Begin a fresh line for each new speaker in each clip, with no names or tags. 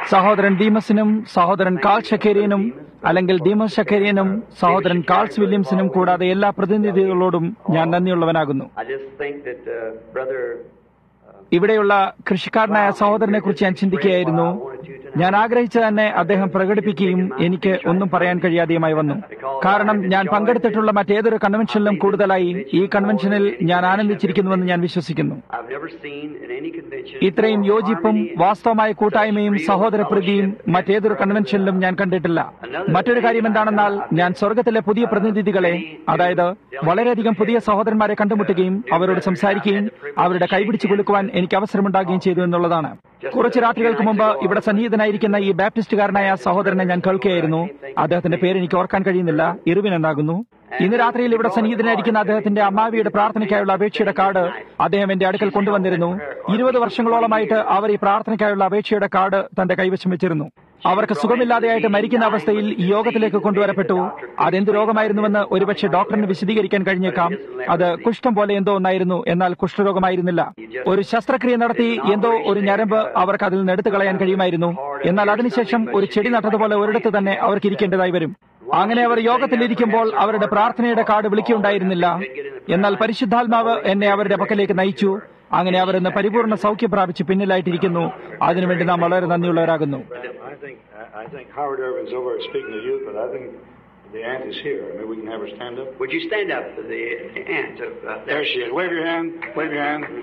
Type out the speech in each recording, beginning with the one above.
സഹോദരൻ ദീമസിനും സഹോദരൻ കാൾ ഷക്കേരിയനും അല്ലെങ്കിൽ ദീമസ് ഷക്കേരിയനും സഹോദരൻ കാൾസ് വില്യംസിനും കൂടാതെ എല്ലാ പ്രതിനിധികളോടും ഞാൻ നന്ദിയുള്ളവനാകുന്നു
I just think that uh, Brother
ഇവിടെയുള്ള കൃഷിക്കാരനായ സഹോദരനെ കുറിച്ച് ഞാൻ ചിന്തിക്കുകയായിരുന്നു ഞാൻ ആഗ്രഹിച്ച തന്നെ അദ്ദേഹം പ്രകടിപ്പിക്കുകയും എനിക്ക് ഒന്നും പറയാൻ കഴിയാതെയുമായി വന്നു കാരണം ഞാൻ പങ്കെടുത്തിട്ടുള്ള മറ്റേതൊരു കൺവെൻഷനിലും കൂടുതലായി ഈ കൺവെൻഷനിൽ ഞാൻ ആനന്ദിച്ചിരിക്കുന്നുവെന്ന് ഞാൻ വിശ്വസിക്കുന്നു
I've never seen in any convention
ഇത്രയും യോജിപ്പും വാസ്തവമായ കൂട്ടായ്മയും സഹോദരപ്രീതിയും മറ്റേതൊരു കൺവെൻഷനിലും ഞാൻ കണ്ടിട്ടില്ല മറ്റൊരു കാര്യം എന്താണെന്നാൽ ഞാൻ സ്വർഗത്തിലെ പുതിയ പ്രതിനിധികളെ അതായത് വളരെയധികം പുതിയ സഹോദരന്മാരെ കണ്ടുമുട്ടുകയും അവരോട് സംസാരിക്കുകയും അവരുടെ കൈപിടിച്ചു കുലുക്കുവാൻ എനിക്ക് അവസരമുണ്ടാകുകയും ചെയ്തു എന്നുള്ളതാണ് കുറച്ച് രാത്രികൾക്ക് മുമ്പ് ഇവിടെ സന്നിഹിതനായിരിക്കുന്ന ഈ ബാപ്റ്റിസ്റ്റുകാരനായ സഹോദരനെ ഞാൻ കേൾക്കുകയായിരുന്നു അദ്ദേഹത്തിന്റെ പേര് എനിക്ക് ഓർക്കാൻ കഴിയുന്നില്ല ഇറുവിൻ എന്നാകുന്നു ഇന്ന് രാത്രിയിൽ ഇവിടെ സന്നിഹിതനായിരിക്കുന്ന അദ്ദേഹത്തിന്റെ അമ്മാവിയുടെ പ്രാർത്ഥനയ്ക്കായുള്ള അപേക്ഷയുടെ കാർഡ് അദ്ദേഹം എന്റെ അടുക്കൽ കൊണ്ടുവന്നിരുന്നു ഇരുപത് വർഷങ്ങളോളമായിട്ട് അവർ ഈ പ്രാർത്ഥനയ്ക്കായുള്ള അപേക്ഷയുടെ കാർഡ് തന്റെ കൈവശം വെച്ചിരുന്നു അവർക്ക് സുഖമില്ലാതെയായിട്ട് മരിക്കുന്ന അവസ്ഥയിൽ ഈ യോഗത്തിലേക്ക് കൊണ്ടുവരപ്പെട്ടു അതെന്ത് രോഗമായിരുന്നുവെന്ന് ഒരുപക്ഷെ ഡോക്ടറിന് വിശദീകരിക്കാൻ കഴിഞ്ഞേക്കാം അത് കുഷ്ഠം പോലെ എന്തോ ഒന്നായിരുന്നു എന്നാൽ കുഷ്ഠരോഗമായിരുന്നില്ല ഒരു ശസ്ത്രക്രിയ നടത്തി എന്തോ ഒരു ഞരമ്പ് അവർക്ക് അതിൽ നിന്ന് എടുത്തു കളയാൻ കഴിയുമായിരുന്നു എന്നാൽ അതിനുശേഷം ഒരു ചെടി നട്ടതുപോലെ ഒരിടത്ത് തന്നെ അവർക്ക് ഇരിക്കേണ്ടതായി വരും അങ്ങനെ അവർ യോഗത്തിലിരിക്കുമ്പോൾ അവരുടെ പ്രാർത്ഥനയുടെ കാർഡ് വിളിക്കുണ്ടായിരുന്നില്ല എന്നാൽ പരിശുദ്ധാത്മാവ് എന്നെ അവരുടെ പക്കലേക്ക് നയിച്ചു അങ്ങനെ അവർ ഇന്ന് പരിപൂർണ സൗഖ്യം പ്രാപിച്ച് പിന്നിലായിട്ടിരിക്കുന്നു അതിനുവേണ്ടി നാം വളരെ നന്ദിയുള്ളവരാകുന്നു
I think I I think Howard Irvin's over speaking to youth, but I think the aunt is here. Maybe we can have her stand up.
Would you stand up to the aunt of uh,
There she is. Wave your hand. Wave your hand.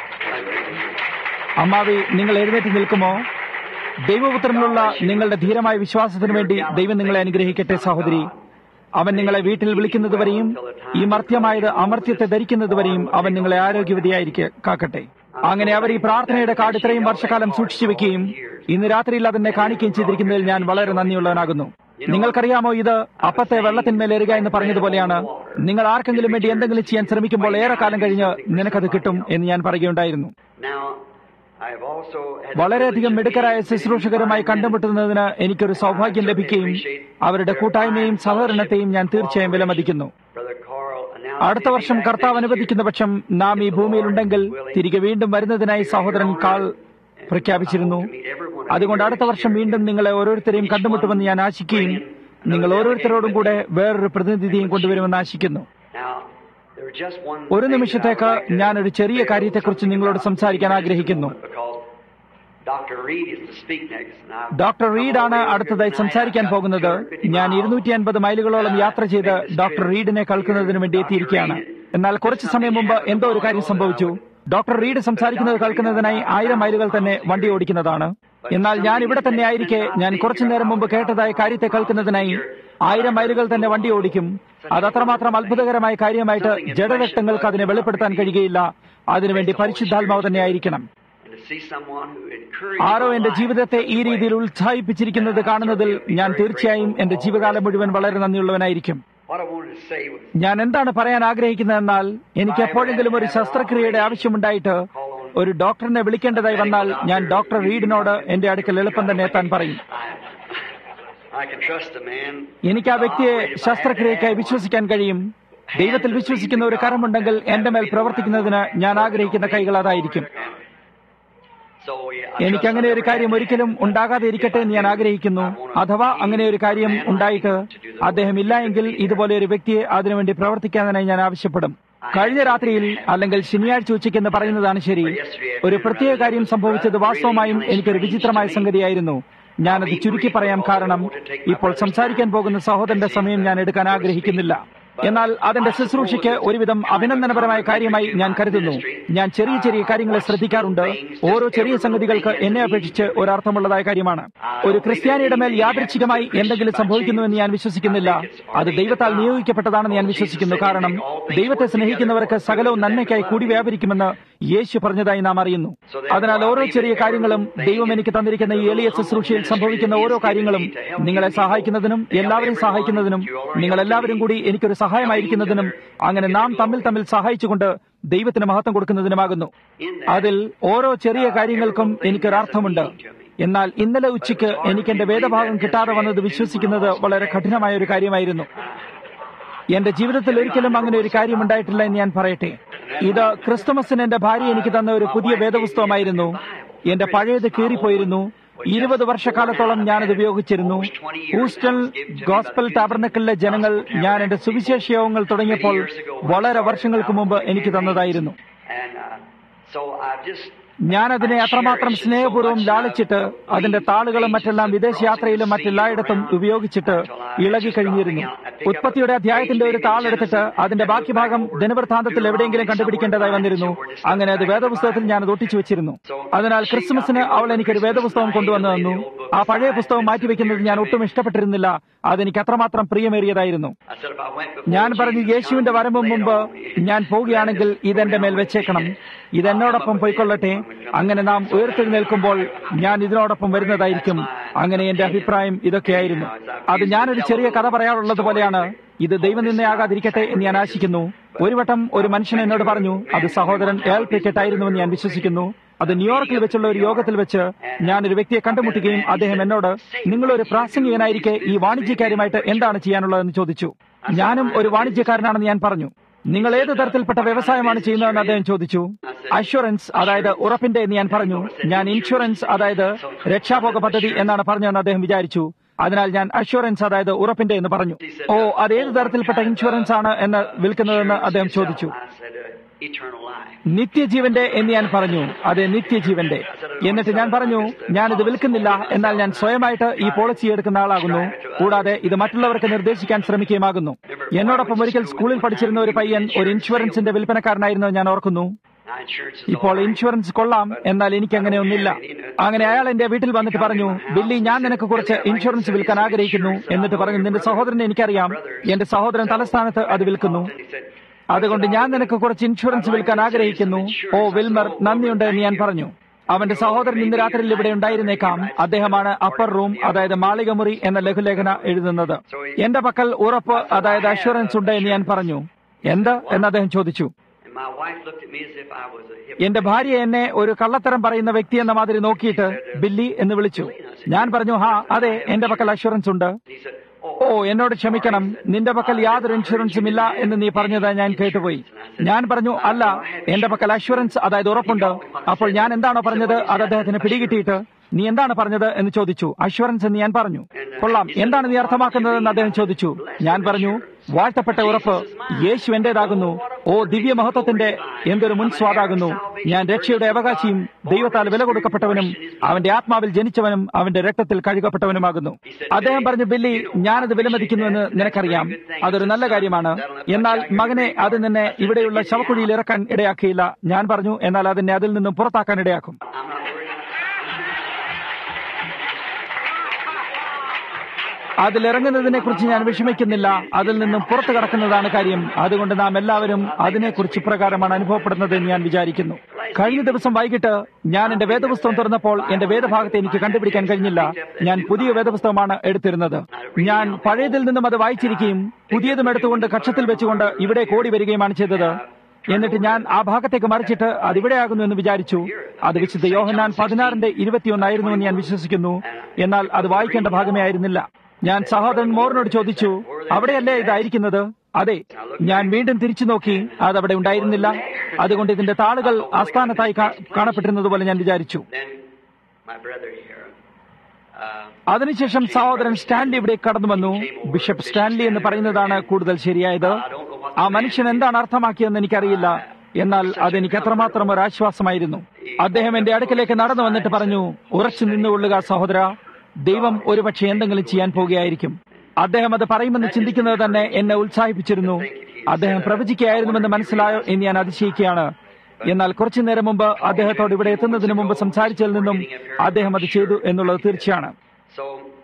അമ്മാവി നിങ്ങൾ എഴുന്നേറ്റ് നിൽക്കുമോ ദൈവപുത്രനിലുള്ള നിങ്ങളുടെ ധീരമായ വിശ്വാസത്തിനു വേണ്ടി ദൈവം നിങ്ങളെ അനുഗ്രഹിക്കട്ടെ സഹോദരി അവൻ നിങ്ങളെ വീട്ടിൽ വിളിക്കുന്നതുവരെയും ഈ മർത്യമായത് അമർത്യത്തെ ധരിക്കുന്നതുവരെയും അവൻ നിങ്ങളെ ആരോഗ്യവതിയായിരിക്കെ കാക്കട്ടെ അങ്ങനെ അവർ ഈ പ്രാർത്ഥനയുടെ കാർഡ് ഇത്രയും വർഷക്കാലം സൂക്ഷിച്ചു വെക്കുകയും ഇന്ന് രാത്രിയിൽ അതെന്നെ കാണിക്കുകയും ചെയ്തിരിക്കുന്നതിൽ ഞാൻ വളരെ നന്ദിയുള്ളവനാകുന്നു നിങ്ങൾക്കറിയാമോ ഇത് അപ്പത്തെ വെള്ളത്തിന്മേൽ എറുക എന്ന് പറഞ്ഞതുപോലെയാണ് നിങ്ങൾ ആർക്കെങ്കിലും വേണ്ടി എന്തെങ്കിലും ചെയ്യാൻ ശ്രമിക്കുമ്പോൾ ഏറെ കാലം കഴിഞ്ഞ് നിനക്കത് കിട്ടും എന്ന് ഞാൻ പറയുകയുണ്ടായിരുന്നു
Now, I have also had the
വളരെയധികം
privilege of
മിടുക്കരായ
meeting
ശുശ്രൂഷകരുമായി
many
കണ്ടുമുട്ടുന്നതിന് എനിക്കൊരു സൗഭാഗ്യം ലഭിക്കുകയും അവരുടെ കൂട്ടായ്മയും സഹകരണത്തെയും ഞാൻ തീർച്ചയായും വിലമതിക്കുന്നു
Brother Carl announced
അടുത്ത
he'll be
വർഷം
back
കർത്താവ്
next
അനുവദിക്കുന്ന
year.
പക്ഷം നാം ഈ ഭൂമിയിലുണ്ടെങ്കിൽ തിരികെ വീണ്ടും വരുന്നതിനായി സഹോദരൻ കാൾ പ്രഖ്യാപിച്ചിരുന്നു അതുകൊണ്ട് അടുത്ത വർഷം വീണ്ടും നിങ്ങളെ ഓരോരുത്തരെയും കണ്ടുമുട്ടുമെന്ന് ഞാൻ ആശിക്കുകയും നിങ്ങൾ ഓരോരുത്തരോടും കൂടെ വേറൊരു പ്രതിനിധിയെയും കൊണ്ടുവരുമെന്ന് ആശിക്കുന്നു
Now, there was just one
ഒരു
thing that I
നിമിഷത്തേക്ക്
would like to
ഞാനൊരു ചെറിയ
share
കാര്യത്തെക്കുറിച്ച്
something
നിങ്ങളോട്
about
സംസാരിക്കാൻ ആഗ്രഹിക്കുന്നു
because Dr. Reed is to speak next. and I've
doctor
come
read ആണ്
all the way here
അടുത്തതായി
tonight.
സംസാരിക്കാൻ
I've got
പോകുന്നത്
250
ഞാൻ
miles.
ഇരുന്നൂറ്റി അൻപത് മൈലുകളോളം യാത്ര ചെയ്ത് ഡോക്ടർ റീഡിനെ കേൾക്കുന്നതിന് വേണ്ടി എത്തിയിരിക്കുകയാണ് എന്നാൽ കുറച്ചു സമയം മുമ്പ് എന്തോ ഒരു കാര്യം സംഭവിച്ചു ഡോക്ടർ റീഡ് സംസാരിക്കുന്നത് കേൾക്കുന്നതിനായി ആയിരം മൈലുകൾ തന്നെ വണ്ടി ഓടിക്കുന്നതാണ് എന്നാൽ ഞാൻ ഇവിടെ തന്നെ ആയിരിക്കെ ഞാൻ കുറച്ചു നേരം മുമ്പ് കേട്ടതായ കാര്യത്തെ കേൾക്കുന്നതിനായി ആയിരം മൈലുകൾ തന്നെ വണ്ടി ഓടിക്കും അത് അത്രമാത്രം അത്ഭുതകരമായ കാര്യമായിട്ട് ജഡരക്തങ്ങൾക്ക് അതിനെ വെളിപ്പെടുത്താൻ കഴിയുകയില്ല അതിനുവേണ്ടി പരിശുദ്ധാത്മാവ് തന്നെ ആയിരിക്കണം
And to see someone who encouraged
arrow
my
എന്റെ
life
ജീവിതത്തെ ഈ
in such a way.
രീതിയിൽ ഉത്സാഹിപ്പിച്ചിരിക്കുന്നത് കാണുന്നതിൽ ഞാൻ തീർച്ചയായും എന്റെ ജീവിതകാലം മുഴുവൻ വളരെ നന്ദിയുള്ളവനായിരിക്കും
What I wanted to say was
ഞാൻ എന്താണ് പറയാൻ ആഗ്രഹിക്കുന്നതെന്നാൽ എനിക്ക് എപ്പോഴെങ്കിലും ഒരു ശസ്ത്രക്രിയയുടെ ആവശ്യമുണ്ടായിട്ട് ഒരു ഡോക്ടറിനെ വിളിക്കേണ്ടതായി വന്നാൽ ഞാൻ ഡോക്ടർ റീഡിനോട് എന്റെ അടുക്കൽ എളുപ്പം തന്നെ എത്താൻ പറയും
I can trust a man.
എനിക്ക് ആ വ്യക്തിയെ ശസ്ത്രക്രിയയ്ക്കായി വിശ്വസിക്കാൻ കഴിയും ദൈവത്തിൽ വിശ്വസിക്കുന്ന ഒരു കരമുണ്ടെങ്കിൽ എന്റെ മേൽ പ്രവർത്തിക്കുന്നതിന് ഞാൻ ആഗ്രഹിക്കുന്ന കൈകൾ അതായിരിക്കും
So, yeah, I
എനിക്ക്
trust
അങ്ങനെ ഒരു
that
കാര്യം ഒരിക്കലും ഉണ്ടാകാതെ ഇരിക്കട്ടെ എന്ന് ഞാൻ ആഗ്രഹിക്കുന്നു അഥവാ അങ്ങനെ ഒരു കാര്യം ഉണ്ടായിട്ട് അദ്ദേഹം ഇല്ല എങ്കിൽ ഇതുപോലെ ഒരു വ്യക്തിയെ അതിനുവേണ്ടി പ്രവർത്തിക്കാനായി ഞാൻ ആവശ്യപ്പെടും കഴിഞ്ഞ രാത്രിയിൽ അല്ലെങ്കിൽ ശനിയാഴ്ച ഉച്ചയ്ക്ക് എന്ന് പറയുന്നതാണ് ശരി ഒരു പ്രത്യേക കാര്യം സംഭവിച്ചത് വാസ്തവമായും എനിക്കൊരു വിചിത്രമായ സംഗതിയായിരുന്നു ഞാനത് ചുരുക്കി പറയാം കാരണം ഇപ്പോൾ സംസാരിക്കാൻ പോകുന്ന സഹോദരന്റെ സമയം ഞാൻ എടുക്കാൻ ആഗ്രഹിക്കുന്നില്ല എന്നാൽ അതിന്റെ ശുശ്രൂഷയ്ക്ക് ഒരുവിധം അഭിനന്ദനപരമായ കാര്യമായി ഞാൻ കരുതുന്നു ഞാൻ ചെറിയ ചെറിയ കാര്യങ്ങളെ ശ്രദ്ധിക്കാറുണ്ട് ഓരോ ചെറിയ സംഗതികൾക്ക് എന്നെ അപേക്ഷിച്ച് ഒരർത്ഥമുള്ളതായ കാര്യമാണ് ഒരു ക്രിസ്ത്യാനിയുടെ മേൽ യാദൃച്ഛികമായി എന്തെങ്കിലും സംഭവിക്കുന്നുവെന്ന് ഞാൻ വിശ്വസിക്കുന്നില്ല അത് ദൈവത്താൽ നിയോഗിക്കപ്പെട്ടതാണെന്ന് ഞാൻ വിശ്വസിക്കുന്നു കാരണം ദൈവത്തെ സ്നേഹിക്കുന്നവർക്ക് സകലവും നന്മയ്ക്കായി കൂടി വ്യാപരിക്കുമെന്ന് യേശു പറഞ്ഞതായി നാം അറിയുന്നു അതിനാൽ ഓരോ ചെറിയ കാര്യങ്ങളും ദൈവം എനിക്ക് തന്നിരിക്കുന്ന ഈ എളിയ ശുശ്രൂഷയിൽ സംഭവിക്കുന്ന ഓരോ കാര്യങ്ങളും നിങ്ങളെ സഹായിക്കുന്നതിനും എല്ലാവരെയും സഹായിക്കുന്നതിനും നിങ്ങൾ എല്ലാവരും കൂടി എനിക്കൊരു സഹായമായിരിക്കുന്നതിനും അങ്ങനെ നാം തമ്മിൽ തമ്മിൽ സഹായിച്ചുകൊണ്ട് ദൈവത്തിന് മഹത്വം കൊടുക്കുന്നതിനുമാകുന്നു അതിൽ ഓരോ ചെറിയ കാര്യങ്ങൾക്കും എനിക്കൊരർത്ഥമുണ്ട് എന്നാൽ ഇന്നലെ ഉച്ചയ്ക്ക് എനിക്ക് എന്റെ വേദഭാഗം കിട്ടാതെ വന്നത് വിശ്വസിക്കുന്നത് വളരെ കഠിനമായ ഒരു കാര്യമായിരുന്നു എന്റെ ജീവിതത്തിൽ ഒരിക്കലും അങ്ങനെ ഒരു കാര്യം ഉണ്ടായിട്ടില്ല എന്ന് ഞാൻ പറയട്ടെ ഇത് ക്രിസ്തുമസിന് എന്റെ ഭാര്യ എനിക്ക് തന്ന ഒരു പുതിയ വേദപുസ്തകമായിരുന്നു എന്റെ പഴയത് കീറിപ്പോയിരുന്നു ഇരുപത് വർഷക്കാലത്തോളം ഞാനത് ഉപയോഗിച്ചിരുന്നു ഹൂസ്റ്റൺ ഗോസ്പൽ ടാബർനക്കലിലെ ജനങ്ങൾ ഞാൻ എന്റെ സുവിശേഷ യോഗങ്ങൾ തുടങ്ങിയപ്പോൾ വളരെ വർഷങ്ങൾക്ക് മുമ്പ് എനിക്ക് തന്നതായിരുന്നു
And uh, so I just
ഞാൻ അതിനെ അത്രമാത്രം സ്നേഹപൂർവ്വം ലാളിച്ചിട്ട് അതിന്റെ താളുകളും മറ്റെല്ലാം വിദേശയാത്രയിലും മറ്റെല്ലായിടത്തും ഉപയോഗിച്ചിട്ട് ഇളകി കഴിഞ്ഞിരുന്നു ഉത്പത്തിയുടെ അധ്യായത്തിന്റെ ഒരു താളെടുത്തിട്ട് അതിന്റെ ബാക്കി ഭാഗം ദിനവൃത്താന്തത്തിൽ എവിടെയെങ്കിലും കണ്ടുപിടിക്കേണ്ടതായി വന്നിരുന്നു അങ്ങനെ അത് വേദപുസ്തകത്തിൽ ഞാൻ അത് ഒട്ടിച്ചു വെച്ചിരുന്നു അതിനാൽ ക്രിസ്മസിന് അവൾ എനിക്കൊരു വേദപുസ്തകം കൊണ്ടുവന്നു തന്നു ആ പഴയ പുസ്തകം മാറ്റിവെക്കുന്നത് ഞാൻ ഒട്ടും ഇഷ്ടപ്പെട്ടിരുന്നില്ല അതെനിക്ക് അത്രമാത്രം പ്രിയമേറിയതായിരുന്നു
I said if I went before
ഞാൻ പറഞ്ഞു
Jesus,
യേശുവിന്റെ വരമ്പ് മുമ്പ് ഞാൻ പോവുകയാണെങ്കിൽ ഇതെന്റെ മേൽ വെച്ചേക്കണം ഇതെന്നോടൊപ്പം പോയിക്കൊള്ളട്ടെ അങ്ങനെ നാം ഉയർത്തെഴുന്നേൽക്കുമ്പോൾ ഞാൻ ഇതിനോടൊപ്പം വരുന്നതായിരിക്കും അങ്ങനെ എന്റെ അഭിപ്രായം ഇതൊക്കെയായിരുന്നു അത് ഞാനൊരു ചെറിയ കഥ പറയാറുള്ളത് പോലെയാണ് ഇത് ദൈവനിന്ദയാകാതിരിക്കട്ടെ എന്ന് ഞാൻ ആശിക്കുന്നു ഒരു വട്ടം ഒരു മനുഷ്യൻ എന്നോട് പറഞ്ഞു അത് സഹോദരൻ എൽ ക്രിക്കറ്റ് ആയിരുന്നുവെന്ന് ഞാൻ വിശ്വസിക്കുന്നു അത് ന്യൂയോർക്കിൽ വെച്ചുള്ള ഒരു യോഗത്തിൽ വെച്ച് ഞാൻ ഒരു വ്യക്തിയെ കണ്ടുമുട്ടുകയും അദ്ദേഹം എന്നോട് നിങ്ങളൊരു പ്രാസംഗികനായിരിക്കെ ഈ വാണിജ്യക്കാരുമായിട്ട് എന്താണ് ചെയ്യാനുള്ളതെന്ന് ചോദിച്ചു ഞാനും ഒരു വാണിജ്യക്കാരനാണെന്ന് ഞാൻ പറഞ്ഞു നിങ്ങൾ ഏത് തരത്തിൽപ്പെട്ട വ്യവസായമാണ് ചെയ്യുന്നതെന്ന് അദ്ദേഹം ചോദിച്ചു അഷുറൻസ് അതായത് ഉറപ്പിന്റെ എന്ന് ഞാൻ പറഞ്ഞു ഞാൻ ഇൻഷുറൻസ് അതായത് രക്ഷാഭോഗ പദ്ധതി എന്നാണ് പറഞ്ഞതെന്ന് അദ്ദേഹം വിചാരിച്ചു അതിനാൽ ഞാൻ അഷുറൻസ് അതായത് ഉറപ്പിന്റെ എന്ന് പറഞ്ഞു ഓ അത് ഏത് തരത്തിൽപ്പെട്ട ഇൻഷുറൻസ് ആണ് എന്ന് വിൽക്കുന്നതെന്ന് അദ്ദേഹം ചോദിച്ചു
I said uh, eternal life.
നിത്യജീവന്റെ എന്ന് ഞാൻ പറഞ്ഞു അതെ നിത്യജീവന്റെ എന്നിട്ട് ഞാൻ പറഞ്ഞു ഞാൻ ഇത് വിൽക്കുന്നില്ല എന്നാൽ ഞാൻ സ്വയമായിട്ട് ഈ പോളിസി എടുക്കുന്ന ആളാകുന്നു കൂടാതെ ഇത് മറ്റുള്ളവർക്ക് നിർദ്ദേശിക്കാൻ ശ്രമിക്കുകയുമാകുന്നു എന്നോടൊപ്പം ഒരിക്കൽ സ്കൂളിൽ പഠിച്ചിരുന്ന ഒരു പയ്യൻ ഒരു ഇൻഷുറൻസിന്റെ വിൽപ്പനക്കാരനായിരുന്നു ഞാൻ ഓർക്കുന്നു
Now insurance is
ഇപ്പോൾ
all right.
ഇൻഷുറൻസ് കൊള്ളാം എന്നാൽ എനിക്ക് അങ്ങനെ ഒന്നില്ല അങ്ങനെ അയാൾ എന്റെ വീട്ടിൽ വന്നിട്ട് പറഞ്ഞു ബില്ലി ഞാൻ നിനക്ക് കുറച്ച് ഇൻഷുറൻസ് വിൽക്കാൻ ആഗ്രഹിക്കുന്നു എന്നിട്ട് പറഞ്ഞു നിന്റെ സഹോദരനെ എനിക്കറിയാം എന്റെ സഹോദരൻ തലസ്ഥാനത്ത് അത് വിൽക്കുന്നു
And he said,
അതുകൊണ്ട് ഞാൻ നിനക്ക് കുറച്ച് ഇൻഷുറൻസ് വിൽക്കാൻ ആഗ്രഹിക്കുന്നു ഓ വിൽമർ നന്ദിയുണ്ട് എന്ന് ഞാൻ പറഞ്ഞു അവന്റെ സഹോദരൻ ഇന്ന് രാത്രിയിൽ ഇവിടെ ഉണ്ടായിരുന്നേക്കാം അദ്ദേഹമാണ് അപ്പർ റൂം അതായത് മാളികമുറി എന്ന ലഘുലേഖന എഴുതുന്നത് എന്റെ പക്കൽ ഉറപ്പ് അതായത് അഷുറൻസ് ഉണ്ട് എന്ന് ഞാൻ പറഞ്ഞു എന്ത് എന്ന് അദ്ദേഹം ചോദിച്ചു
and my wife looked at me as if I was a hypocrite.
എന്റെ ഭാര്യ എന്നെ ഒരു കള്ളത്തരം പറയുന്ന വ്യക്തി എന്ന മാതിരി നോക്കിയിട്ട് ബില്ലി എന്ന് വിളിച്ചു ഞാൻ പറഞ്ഞു ഹാ അതെ എന്റെ പക്കൽ അഷുറൻസ് ഉണ്ട്
He said, oh,
ഓ എന്നോട് ക്ഷമിക്കണം നിന്റെ പക്കൽ യാതൊരു ഇൻഷുറൻസും ഇല്ല എന്ന് നീ പറഞ്ഞത് ഞാൻ കേട്ടുപോയി ഞാൻ പറഞ്ഞു അല്ല എന്റെ പക്കൽ അഷുറൻസ് അതായത് ഉറപ്പുണ്ട് അപ്പോൾ ഞാൻ എന്താണോ പറഞ്ഞത് അത് അദ്ദേഹത്തിന് പിടികിട്ടിയിട്ട് നീ എന്താണ് പറഞ്ഞത് എന്ന് ചോദിച്ചു അഷുറൻസ് എന്ന് ഞാൻ പറഞ്ഞു കൊള്ളാം എന്താണ് നീ അർത്ഥമാക്കുന്നത് അദ്ദേഹം ചോദിച്ചു ഞാൻ പറഞ്ഞു വാഴ്ത്തപ്പെട്ട ഉറപ്പ് യേശു എന്റേതാകുന്നു ഓ ദിവ്യ മഹത്വത്തിന്റെ എന്തൊരു മുൻസ്വാദാകുന്നു ഞാൻ രക്ഷയുടെ അവകാശിയും ദൈവത്താൽ വില കൊടുക്കപ്പെട്ടവനും അവന്റെ ആത്മാവിൽ ജനിച്ചവനും അവന്റെ രക്തത്തിൽ കഴുകപ്പെട്ടവനുമാകുന്നു അദ്ദേഹം പറഞ്ഞു ബില്ലി ഞാനത് വിലമതിക്കുന്നുവെന്ന് നിനക്കറിയാം അതൊരു നല്ല കാര്യമാണ് എന്നാൽ മകനെ അത് നിന്നെ ഇവിടെയുള്ള ശവക്കുഴിയിൽ ഇറക്കാൻ ഇടയാക്കിയില്ല ഞാൻ പറഞ്ഞു എന്നാൽ അതിനെ അതിൽ നിന്നും പുറത്താക്കാൻ ഇടയാക്കും അതിലിറങ്ങുന്നതിനെ കുറിച്ച് ഞാൻ വിഷമിക്കുന്നില്ല അതിൽ നിന്നും പുറത്തു കടക്കുന്നതാണ് കാര്യം അതുകൊണ്ട് നാം എല്ലാവരും അതിനെക്കുറിച്ച് ഇപ്രകാരമാണ് അനുഭവപ്പെടുന്നത് എന്ന് ഞാൻ വിചാരിക്കുന്നു കഴിഞ്ഞ ദിവസം വൈകിട്ട് ഞാൻ എന്റെ വേദപുസ്തകം തുറന്നപ്പോൾ എന്റെ വേദഭാഗത്തെ എനിക്ക് കണ്ടുപിടിക്കാൻ കഴിഞ്ഞില്ല ഞാൻ പുതിയ വേദപുസ്തകമാണ് എടുത്തിരുന്നത് ഞാൻ പഴയതിൽ നിന്നും അത് വായിച്ചിരിക്കുകയും പുതിയതും എടുത്തുകൊണ്ട് കക്ഷത്തിൽ വെച്ചുകൊണ്ട് ഇവിടെ കോടി വരികയുമാണ് ചെയ്തത് എന്നിട്ട് ഞാൻ ആ ഭാഗത്തേക്ക് മറിച്ചിട്ട് അതിവിടെയാകുന്നു എന്ന് വിചാരിച്ചു അത് വിശുദ്ധ യോഹന്നാൻ പതിനാറിന്റെ ഇരുപത്തിയൊന്നായിരുന്നു എന്ന് ഞാൻ വിശ്വസിക്കുന്നു എന്നാൽ അത് വായിക്കേണ്ട ഭാഗമേ ആയിരുന്നില്ല ഞാൻ സഹോദരൻ മോറിനോട് ചോദിച്ചു അവിടെയല്ലേ ഇതായിരിക്കുന്നത് അതെ ഞാൻ വീണ്ടും തിരിച്ചു നോക്കി അതവിടെ ഉണ്ടായിരുന്നില്ല അതുകൊണ്ട് ഇതിന്റെ താളുകൾ ആസ്ഥാനത്തായി കാ- കാണപ്പെട്ടിരുന്നത് പോലെ ഞാൻ വിചാരിച്ചു
Then my brother here, uh,
അതിനുശേഷം സഹോദരൻ സ്റ്റാൻലി ഇവിടെ കടന്നു വന്നു ബിഷപ്പ് സ്റ്റാൻലി എന്ന് പറയുന്നതാണ് കൂടുതൽ ശരിയായത് ആ മനുഷ്യൻ എന്താണ് അർത്ഥമാക്കിയതെന്ന് എനിക്കറിയില്ല എന്നാൽ അതെനിക്ക് അത്രമാത്രം ഒരു ആശ്വാസമായിരുന്നു അദ്ദേഹം എന്റെ അടുക്കലേക്ക് നടന്നു വന്നിട്ട് പറഞ്ഞു ഉറച്ചു നിന്നുകൊള്ളുക സഹോദര ദൈവം ഒരുപക്ഷെ എന്തെങ്കിലും ചെയ്യാൻ പോകുകയായിരിക്കും അദ്ദേഹം അത് പറയുമെന്ന് ചിന്തിക്കുന്നത് തന്നെ എന്നെ ഉത്സാഹിപ്പിച്ചിരുന്നു അദ്ദേഹം പ്രവചിക്കുകയായിരുന്നുവെന്ന് മനസ്സിലായോ എന്ന് ഞാൻ അതിശയിക്കുകയാണ് എന്നാൽ കുറച്ചു നേരം മുമ്പ് അദ്ദേഹത്തോട് ഇവിടെ എത്തുന്നതിന് മുമ്പ് സംസാരിച്ചതിൽ നിന്നും അദ്ദേഹം അത് ചെയ്തു എന്നുള്ളത് തീർച്ചയാണ്
so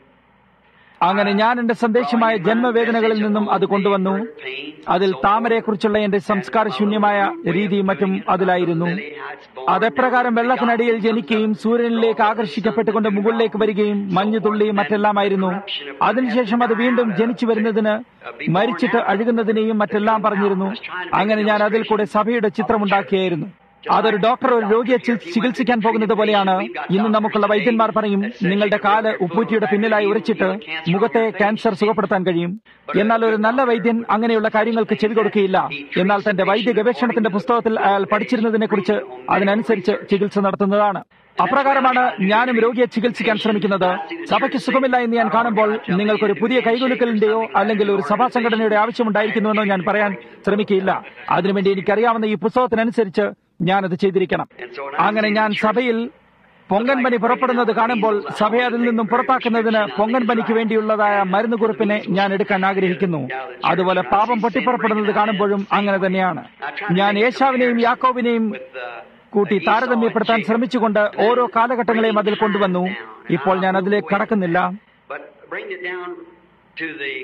അങ്ങനെ ഞാൻ എന്റെ സന്ദേശമായ ജന്മവേദനകളിൽ നിന്നും അത് കൊണ്ടുവന്നു അതിൽ താമരയെക്കുറിച്ചുള്ള എന്റെ സംസ്കാരശൂന്യമായ രീതിയും മറ്റും അതിലായിരുന്നു അതെപ്രകാരം വെള്ളത്തിനടിയിൽ ജനിക്കുകയും സൂര്യനിലേക്ക് ആകർഷിക്കപ്പെട്ടുകൊണ്ട് മുകളിലേക്ക് വരികയും മഞ്ഞുതുള്ളിയും മറ്റെല്ലാമായിരുന്നു അതിനുശേഷം അത് വീണ്ടും ജനിച്ചു വരുന്നതിന് മരിച്ചിട്ട് അഴുകുന്നതിനെയും മറ്റെല്ലാം പറഞ്ഞിരുന്നു അങ്ങനെ ഞാൻ അതിൽ കൂടെ സഭയുടെ ചിത്രമുണ്ടാക്കിയായിരുന്നു അതൊരു ഡോക്ടർ ഒരു രോഗിയെ ചി- ചികിത്സിക്കാൻ പോകുന്നത് പോലെയാണ് ഇന്ന് നമുക്കുള്ള വൈദ്യന്മാർ പറയും നിങ്ങളുടെ കാല് ഉപ്പൂറ്റിയുടെ പിന്നിലായി ഉരച്ചിട്ട് മുഖത്തെ ക്യാൻസർ സുഖപ്പെടുത്താൻ കഴിയും എന്നാൽ ഒരു നല്ല വൈദ്യൻ അങ്ങനെയുള്ള കാര്യങ്ങൾക്ക് ചെവി കൊടുക്കുകയില്ല എന്നാൽ തന്റെ വൈദ്യ ഗവേഷണത്തിന്റെ പുസ്തകത്തിൽ അയാൾ പഠിച്ചിരുന്നതിനെ കുറിച്ച് അതിനനുസരിച്ച് ചികിത്സ നടത്തുന്നതാണ് അപ്രകാരമാണ് ഞാനും രോഗിയെ ചികിത്സിക്കാൻ ശ്രമിക്കുന്നത് സഭയ്ക്ക് സുഖമില്ല എന്ന് ഞാൻ കാണുമ്പോൾ നിങ്ങൾക്കൊരു പുതിയ കൈകുലുക്കലിന്റെയോ അല്ലെങ്കിൽ ഒരു സഭാ സംഘടനയുടെ ആവശ്യമുണ്ടായിരിക്കുന്നുവെന്നോ ഞാൻ പറയാൻ ശ്രമിക്കുകയില്ല അതിനുവേണ്ടി എനിക്കറിയാവുന്ന ഈ പുസ്തകത്തിനനുസരിച്ച് ഞാനത് ചെയ്തിരിക്കണം അങ്ങനെ ഞാൻ സഭയിൽ പൊങ്കൻ പനി പുറപ്പെടുന്നത് കാണുമ്പോൾ സഭയെ അതിൽ നിന്നും പുറത്താക്കുന്നതിന് പൊങ്കൻ പനിക്ക് വേണ്ടിയുള്ളതായ മരുന്ന് കുറിപ്പിനെ ഞാൻ എടുക്കാൻ ആഗ്രഹിക്കുന്നു അതുപോലെ പാപം പൊട്ടിപ്പുറപ്പെടുന്നത് കാണുമ്പോഴും അങ്ങനെ തന്നെയാണ് ഞാൻ ഏശാവിനെയും യാക്കോബിനെയും കൂട്ടി താരതമ്യപ്പെടുത്താൻ ശ്രമിച്ചുകൊണ്ട് ഓരോ കാലഘട്ടങ്ങളെയും അതിൽ കൊണ്ടുവന്നു ഇപ്പോൾ ഞാൻ അതിലേക്ക് കടക്കുന്നില്ല
But bring it down to the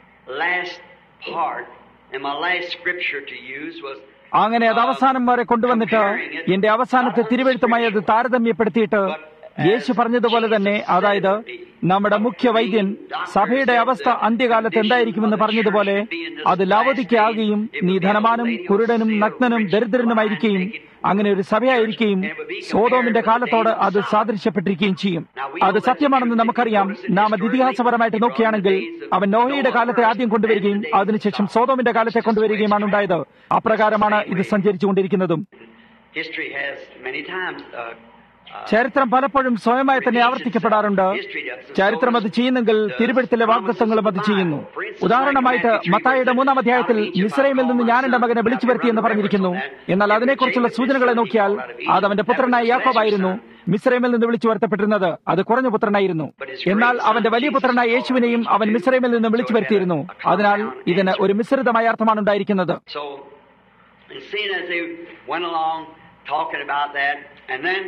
last part, and my last scripture to use was
അങ്ങനെ അത് അവസാനം വരെ കൊണ്ടുവന്നിട്ട് എന്റെ അവസാനത്തെ തിരുവെഴുത്തുമായി അത് താരതമ്യപ്പെടുത്തിയിട്ട് യേശു പറഞ്ഞതുപോലെ തന്നെ അതായത് നമ്മുടെ മുഖ്യ വൈദ്യൻ സഭയുടെ അവസ്ഥ അന്ത്യകാലത്ത് എന്തായിരിക്കുമെന്ന് പറഞ്ഞതുപോലെ അത് ലാവതിക്കാകുകയും നീ ധനമാനും കുരുടനും നഗ്നനും ദരിദ്രനുമായിരിക്കുകയും അങ്ങനെ ഒരു സഭയായിരിക്കുകയും സോതോമിന്റെ കാലത്തോട് അത് സാദൃശ്യപ്പെട്ടിരിക്കുകയും ചെയ്യും അത് സത്യമാണെന്ന് നമുക്കറിയാം നാം അത് ഇതിഹാസപരമായിട്ട് നോക്കുകയാണെങ്കിൽ അവൻ നോഹയുടെ കാലത്തെ ആദ്യം കൊണ്ടുവരികയും അതിനുശേഷം സോതോമിന്റെ കാലത്തെ കൊണ്ടുവരികയുമാണ് ഉണ്ടായത് അപ്രകാരമാണ് ഇത് സഞ്ചരിച്ചുകൊണ്ടിരിക്കുന്നതും
history has many times. Uh, uh,
ചരിത്രം പലപ്പോഴും സ്വയമായി തന്നെ ആവർത്തിക്കപ്പെടാറുണ്ട് ചരിത്രം അത് ചെയ്യുന്നെങ്കിൽ തിരുവഴുത്തിലെ വാഗ്ദത്വങ്ങളും അത് ചെയ്യുന്നു ഉദാഹരണമായിട്ട് മത്തായിയുടെ മൂന്നാം അധ്യായത്തിൽ മിസ്രൈമിൽ നിന്ന് ഞാൻ എന്റെ മകനെ വിളിച്ചു വരുത്തി എന്ന് പറഞ്ഞിരിക്കുന്നു എന്നാൽ അതിനെക്കുറിച്ചുള്ള സൂചനകളെ നോക്കിയാൽ അത് അവന്റെ പുത്രനായ യാക്കോബായിരുന്നു മിസ്രൈമിൽ നിന്ന് വിളിച്ചു വരുത്തപ്പെട്ടിരുന്നത് അത് കുറഞ്ഞ പുത്രനായിരുന്നു എന്നാൽ അവന്റെ വലിയ പുത്രനായ യേശുവിനെയും അവൻ മിസ്രൈമിൽ നിന്ന് വിളിച്ചു വരുത്തിയിരുന്നു അതിനാൽ ഇതിന് ഒരു മിശ്രിതമായ അർത്ഥമാണ് ഉണ്ടായിരിക്കുന്നത്
So, and seeing as they went along talking about that, and then